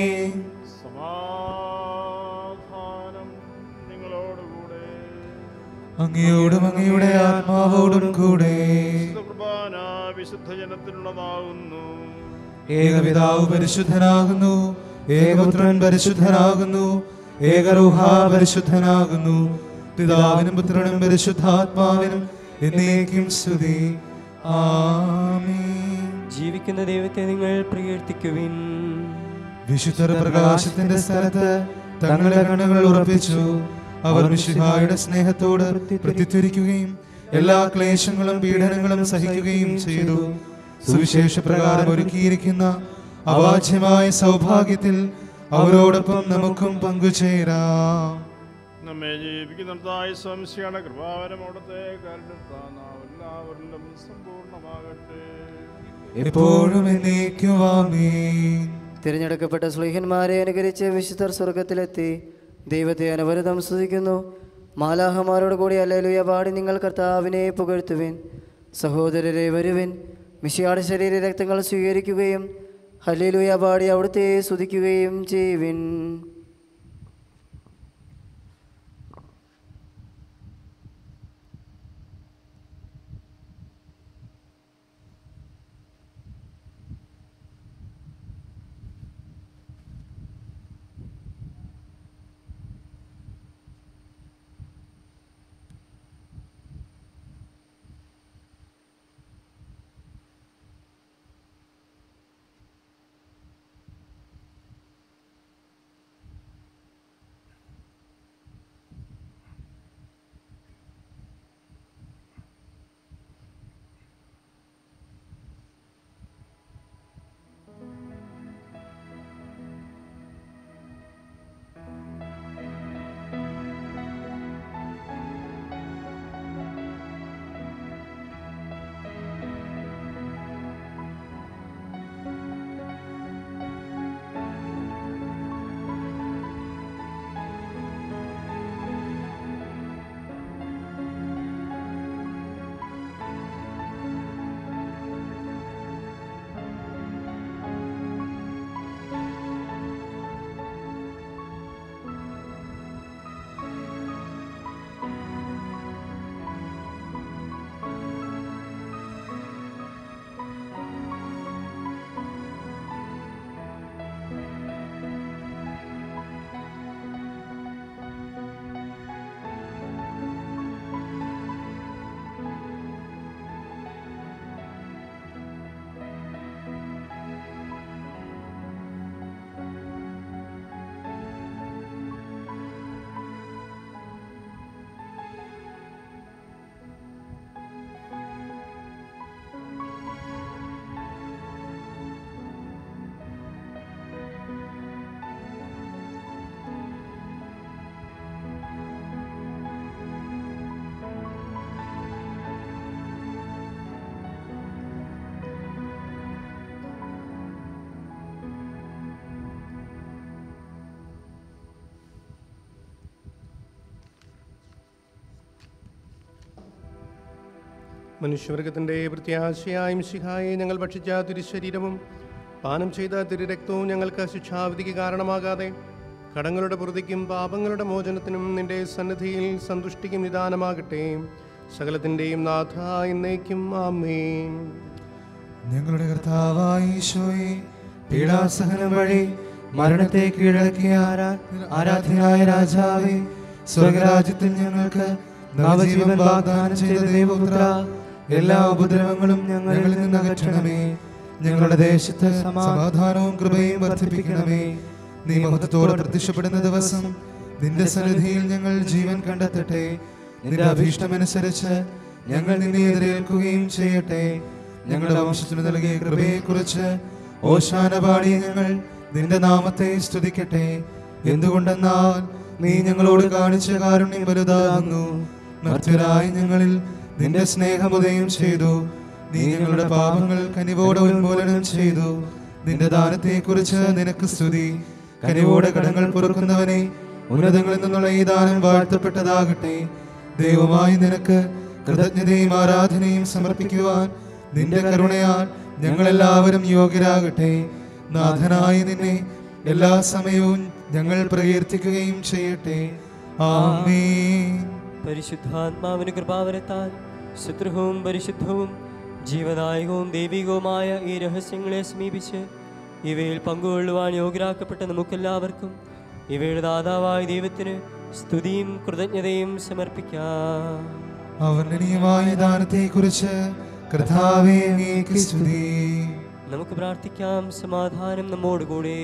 സമാധാനം നിങ്ങളോടുകൂടെ അങ്ങയോടും അങ്ങയുടെ ആത്മാവോടും കൂടെ വിശുദ്ധ കുർബാന വിശുദ്ധ ജനത്തിനുള്ളതാകുന്നു ഏകപിതാവ് പരിശുദ്ധനാകുന്നു ഏകപുത്രൻ പരിശുദ്ധനാകുന്നു ഏകറുഹ പരിശുദ്ധനാകുന്നു പിതാവിനും പുത്രനും പരിശുദ്ധാത്മാവിനും എന്നേക്കും സ്തുതി ആമേൻ ജീവിക്കുന്ന ദൈവത്തെ നിങ്ങൾ പ്രകീർത്തിക്കുവിൻ വിശുദ്ധർ പ്രകാശത്തിന്റെ സ്ഥലത്ത് തങ്ങളുടെ കണ്ണുകൾ ഉറപ്പിച്ചു അവർ മിശിഹായുടെ സ്നേഹത്തോട് പ്രത്യുദ്ധരിക്കുകയും എല്ലാ ക്ലേശങ്ങളും പീഡനങ്ങളും സഹിക്കുകയും ചെയ്തു സുവിശേഷ പ്രകാരം ഒരുക്കിയിരിക്കുന്ന അവാച്യമായ സൗഭാഗ്യത്തിൽ അവരോടൊപ്പം നമുക്കും പങ്കുചേരാം നമ്മെ ജീവിക്കുന്നിടത്തായി സംശയാണ് കൃപാവരം അവിടുത്തെ കാരണത്താൽ നാം എല്ലാവരിലും സമ്പൂർണ്ണമാകട്ടെ എപ്പോഴും എന്നേക്കും ആമേൻ തിരഞ്ഞെടുക്കപ്പെട്ട സ്ലീഹന്മാരെ അനുകരിച്ച് വിശുദ്ധർ സ്വർഗത്തിലെത്തി ദൈവത്തെ അനവരതം സ്തുതിക്കുന്നു മാലാഹമാരോട് കൂടി അല്ലേലുയ പാടി നിങ്ങൾ കർത്താവിനെ പുകഴ്ത്തുവിൻ സഹോദരരെ വരുവിൻ മിശിയാട് ശരീര രക്തങ്ങൾ സ്വീകരിക്കുകയും ഹല്ലേലൂയ പാടി അവിടുത്തെ സ്തുതിക്കുകയും ചെയ്യുവിൻ മനുഷ്യവർഗത്തിൻ്റെ പ്രത്യാശയായും ശിഖായെ ഞങ്ങൾ ഭക്ഷിച്ച തിരുശരീരവും പാനം ചെയ്ത തിരുരക്തവും ഞങ്ങൾക്ക് ശിക്ഷാവിധിക്ക് കാരണമാകാതെ കടങ്ങളുടെ പുറതിക്കും പാപങ്ങളുടെ മോചനത്തിനും നിന്റെ സന്നിധിയിൽ സന്തുഷ്ടിക്കും നിദാനമാകട്ടെ സകലത്തിൻ്റെയും നാഥ എന്നേക്കും ആമേൻ ഞങ്ങളുടെ കർത്താവായ ഈശോയെ പീഡാസഹനം വഴി മരണത്തെ കീഴടക്കിയ ആരാ- ആരാധ്യനായ രാജാവേ സ്വർഗരാജ്യത്തിൽ ഞങ്ങൾക്ക് നവജീവൻ വാഗ്ദാനം ചെയ്ത ദൈവപുത്ര എല്ലാ ഉപദ്രവങ്ങളും ഞങ്ങളിൽ നിന്ന് അകറ്റണമേ ഞങ്ങളുടെ ദേശത്ത് സമാധാനവും കൃപയും വർദ്ധിപ്പിക്കണമേ നീ മഹത്വത്തോടെ പ്രത്യക്ഷപ്പെടുന്ന ദിവസം നിന്റെ സന്നിധിയിൽ ഞങ്ങൾ ജീവൻ കണ്ടെത്തട്ടെ നിന്റെ അഭീഷ്ടമനുസരിച്ച് ഞങ്ങൾ നിന്നെ എതിരേൽക്കുകയും ചെയ്യട്ടെ ഞങ്ങളുടെ വംശത്തിന് നൽകിയ കൃപയെക്കുറിച്ച് ഓശാന പാടിയ ഞങ്ങൾ നിന്റെ നാമത്തെ സ്തുതിക്കട്ടെ എന്തുകൊണ്ടെന്നാൽ നീ ഞങ്ങളോട് കാണിച്ച കാരുണ്യം വലുതാകുന്നു മർത്യരായ ഞങ്ങളിൽ നിന്റെ സ്നേഹമുദയം ചെയ്തു നീ ഞങ്ങളുടെ പാപങ്ങൾ കനിവോടെ ഉന്മൂലനം ചെയ്തു നിന്റെ ദാനത്തെക്കുറിച്ച് നിനക്ക് സ്തുതി കനിവോടെ കടങ്ങൾ പൊറുക്കുന്നവനെ ഉന്നതങ്ങളിൽ നിന്നുള്ള ഈ ദാനം വാഴ്ത്തപ്പെട്ടതാകട്ടെ ദൈവമായി നിനക്ക് കൃതജ്ഞതയും ആരാധനയും സമർപ്പിക്കുവാൻ നിന്റെ കരുണയാൽ ഞങ്ങളെല്ലാവരും യോഗ്യരാകട്ടെ നാഥനായ നിന്നെ എല്ലാ സമയവും ഞങ്ങൾ പ്രകീർത്തിക്കുകയും ചെയ്യട്ടെ ആമേൻ പരിശുദ്ധാത്മാവിന് കൃപാവരത്താൽ ശത്രുവും പരിശുദ്ധവും ജീവദായകവും ദൈവികവുമായ ഈ രഹസ്യങ്ങളെ സമീപിച്ച് ഇവയിൽ പങ്കുകൊള്ളുവാൻ യോഗ്യരാക്കപ്പെട്ട നമുക്കെല്ലാവർക്കും ഇവയുടെ ദാതാവായ ദൈവത്തിന് സ്തുതിയും കൃതജ്ഞതയും സമർപ്പിക്കാം അവർണ്ണനീയമായ ദാനത്തെക്കുറിച്ച് കർത്താവേ അങ്ങേക്ക് സ്തുതി നമുക്ക് പ്രാർത്ഥിക്കാം സമാധാനം നമ്മോടുകൂടെ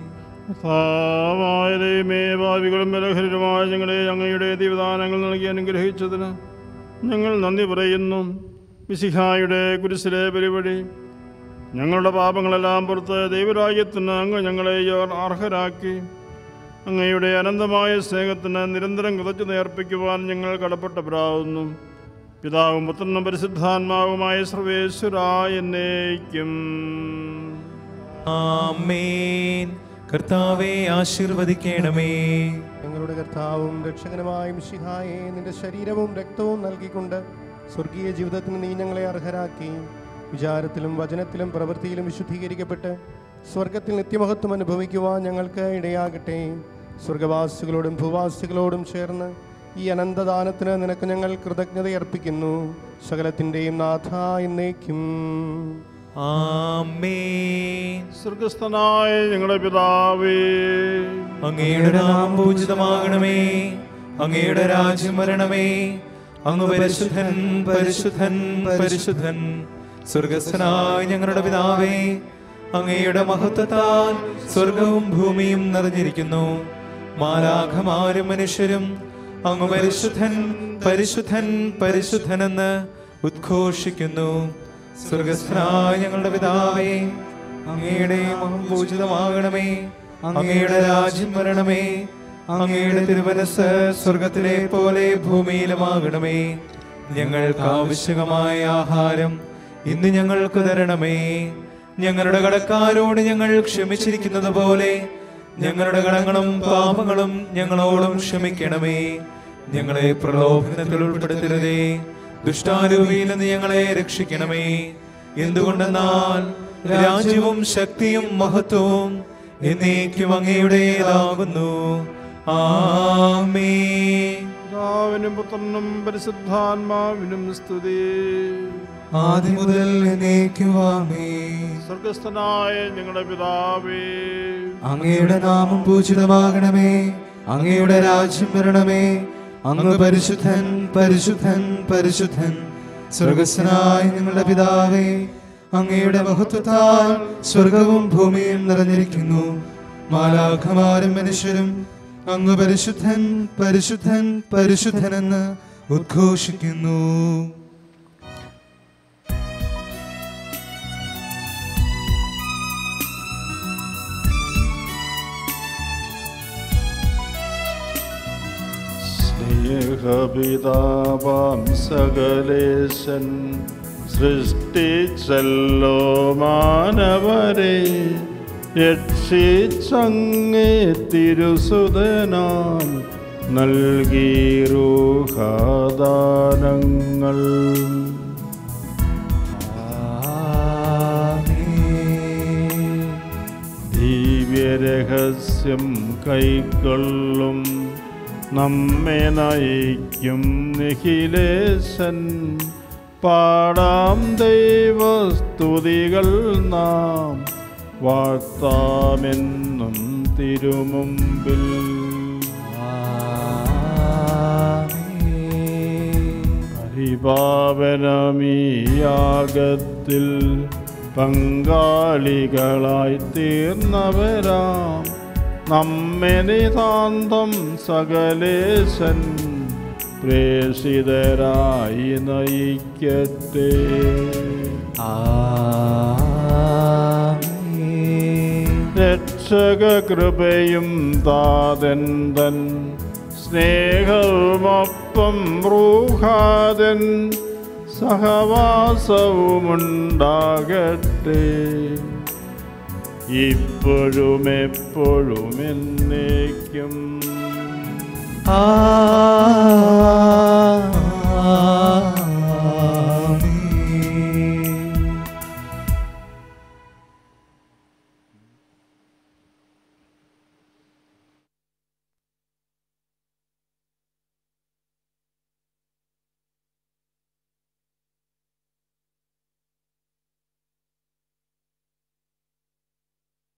കർത്താവായ ദൈവമേ ഭാവികളും ബലഹരരുമായ ഞങ്ങളെ അങ്ങയുടെ ദിവദാനങ്ങൾ നൽകി അനുഗ്രഹിച്ചതിന് ഞങ്ങൾ നന്ദി പറയുന്നു മിസിഹായുടെ കുരിശിലെ പരിപാടി ഞങ്ങളുടെ പാപങ്ങളെല്ലാം പുറത്ത് ദൈവരാജ്യത്തിന് അങ്ങ് ഞങ്ങളെ അർഹരാക്കി അങ്ങയുടെ അനന്തമായ സ്നേഹത്തിന് നിരന്തരം കൃതജ്ഞത അർപ്പിക്കുവാൻ ഞങ്ങൾ കടപ്പെട്ടവരാകുന്നു പിതാവും പുത്രനും പരിശുദ്ധാത്മാവുമായ സർവേശ്വരായ എന്നേക്കും ആമേൻ കർത്താവെ ആശീർവദിക്കണമേ ഞങ്ങളുടെ കർത്താവും രക്ഷകനുമായ മിശിഹായെ നിന്റെ ശരീരവും രക്തവും നൽകിക്കൊണ്ട് സ്വർഗീയ ജീവിതത്തിന് നീ ഞങ്ങളെ അർഹരാക്കി വിചാരത്തിലും വചനത്തിലും പ്രവൃത്തിയിലും വിശുദ്ധീകരിക്കപ്പെട്ട് സ്വർഗത്തിൽ നിത്യമഹത്വം അനുഭവിക്കുവാൻ ഞങ്ങൾക്ക് ഇടയാകട്ടെ സ്വർഗവാസികളോടും ഭൂവാസികളോടും ചേർന്ന് ഈ അനന്തദാനത്തിന് നിനക്ക് ഞങ്ങൾ കൃതജ്ഞതയർപ്പിക്കുന്നു സകലത്തിൻ്റെയും നാഥ എന്നേക്കും ആമേൻ സ്വർഗസ്ഥനായ ഞങ്ങളുടെ പിതാവേ അങ്ങയുടെ നാം പൂജിതമാകണമേ അങ്ങയുടെ രാജ്യം വരണമേ അങ്ങ് പരിശുദ്ധൻ പരിശുദ്ധൻ പരിശുദ്ധൻ സ്വർഗസ്ഥനായ ഞങ്ങളുടെ പിതാവേ അങ്ങയുടെ മഹത്വത്താൽ സ്വർഗവും ഭൂമിയും നിറഞ്ഞിരിക്കുന്നു മാലാഖമാരും മനുഷ്യരും അങ്ങ് പരിശുദ്ധൻ പരിശുദ്ധൻ പരിശുദ്ധനെന്ന് ഉദ്ഘോഷിക്കുന്നു സ്വർഗസ്ഥനായ ഞങ്ങളുടെ പിതാവേ അങ്ങയുടെ മഹം പൂജിതമാകണമേ അങ്ങയുടെ രാജ്യം വരണമേ അങ്ങയുടെ തിരുമനസ് സ്വർഗത്തിലെ പോലെ ഭൂമിയിലുമാകണമേ ഞങ്ങൾക്ക് ആവശ്യകമായ ആഹാരം ഇന്ന് ഞങ്ങൾക്ക് തരണമേ ഞങ്ങളുടെ കടക്കാരോട് ഞങ്ങൾ ക്ഷമിച്ചിരിക്കുന്നത് പോലെ ഞങ്ങളുടെ കടങ്ങളും പാപങ്ങളും ഞങ്ങളോടും ക്ഷമിക്കണമേ ഞങ്ങളെ പ്രലോഭനത്തിൽ ഉൾപ്പെടുത്തരുതേ ദുഷ്ടാരൂപിയിൽ നിന്ന് ഞങ്ങളെ രക്ഷിക്കണമേ എന്തുകൊണ്ടെന്നാൽ രാജ്യവും ശക്തിയും മഹത്വവും എന്നേക്കും അങ്ങയുടേതാകുന്നു ആമേ പിതാവിനും പുത്രനും പരിശുദ്ധാത്മാവിനും സ്തുതി ആദ്യം മുതൽ എന്നേക്കുവാമേ സ്വർഗസ്ഥനായ ഞങ്ങളുടെ പിതാവേ അങ്ങയുടെ നാമം പൂജിതമാകണമേ അങ്ങയുടെ രാജ്യം വരണമേ അങ്ങ് പരിശുദ്ധൻ പരിശുദ്ധൻ പരിശുദ്ധൻ സ്വർഗസ്വനായ ഞങ്ങളുടെ പിതാവേ അങ്ങയുടെ മഹത്വത്താൽ സ്വർഗവും ഭൂമിയും നിറഞ്ഞിരിക്കുന്നു മാലാഖമാരും മനുഷ്യരും അങ്ങ് പരിശുദ്ധൻ പരിശുദ്ധൻ പരിശുദ്ധനെന്ന് ഉദ്ഘോഷിക്കുന്നു സ്നേഹപിതാവാം സകലേശൻ സൃഷ്ടിച്ചല്ലോ മാനവരെ രക്ഷിച്ചങ്ങേ തിരുസുതനാം നൽകി രൂഹാദാനങ്ങൾ രഹസ്യം കൈക്കൊള്ളും നമ്മെ നയിക്കും നിഖിലേശൻ പാടാം ദൈവസ്തുതികൾ നാം വാഴ്ത്താമെന്നും തിരുമുമ്പിൽ പരിപാവനമീയാഗത്തിൽ പങ്കാളികളായി തീർന്നവരാം നമ്മെ നിതാന്തം സകലേശൻ പ്രേഷിതരായി നയിക്കട്ടെ രക്ഷക കൃപയും താതൻ തൻ സ്നേഹവുമൊപ്പം റൂഹാതൻ സഹവാസവുമുണ്ടാകട്ടെ ഇപ്പോഴും എപ്പോഴും എന്നേക്കും ആ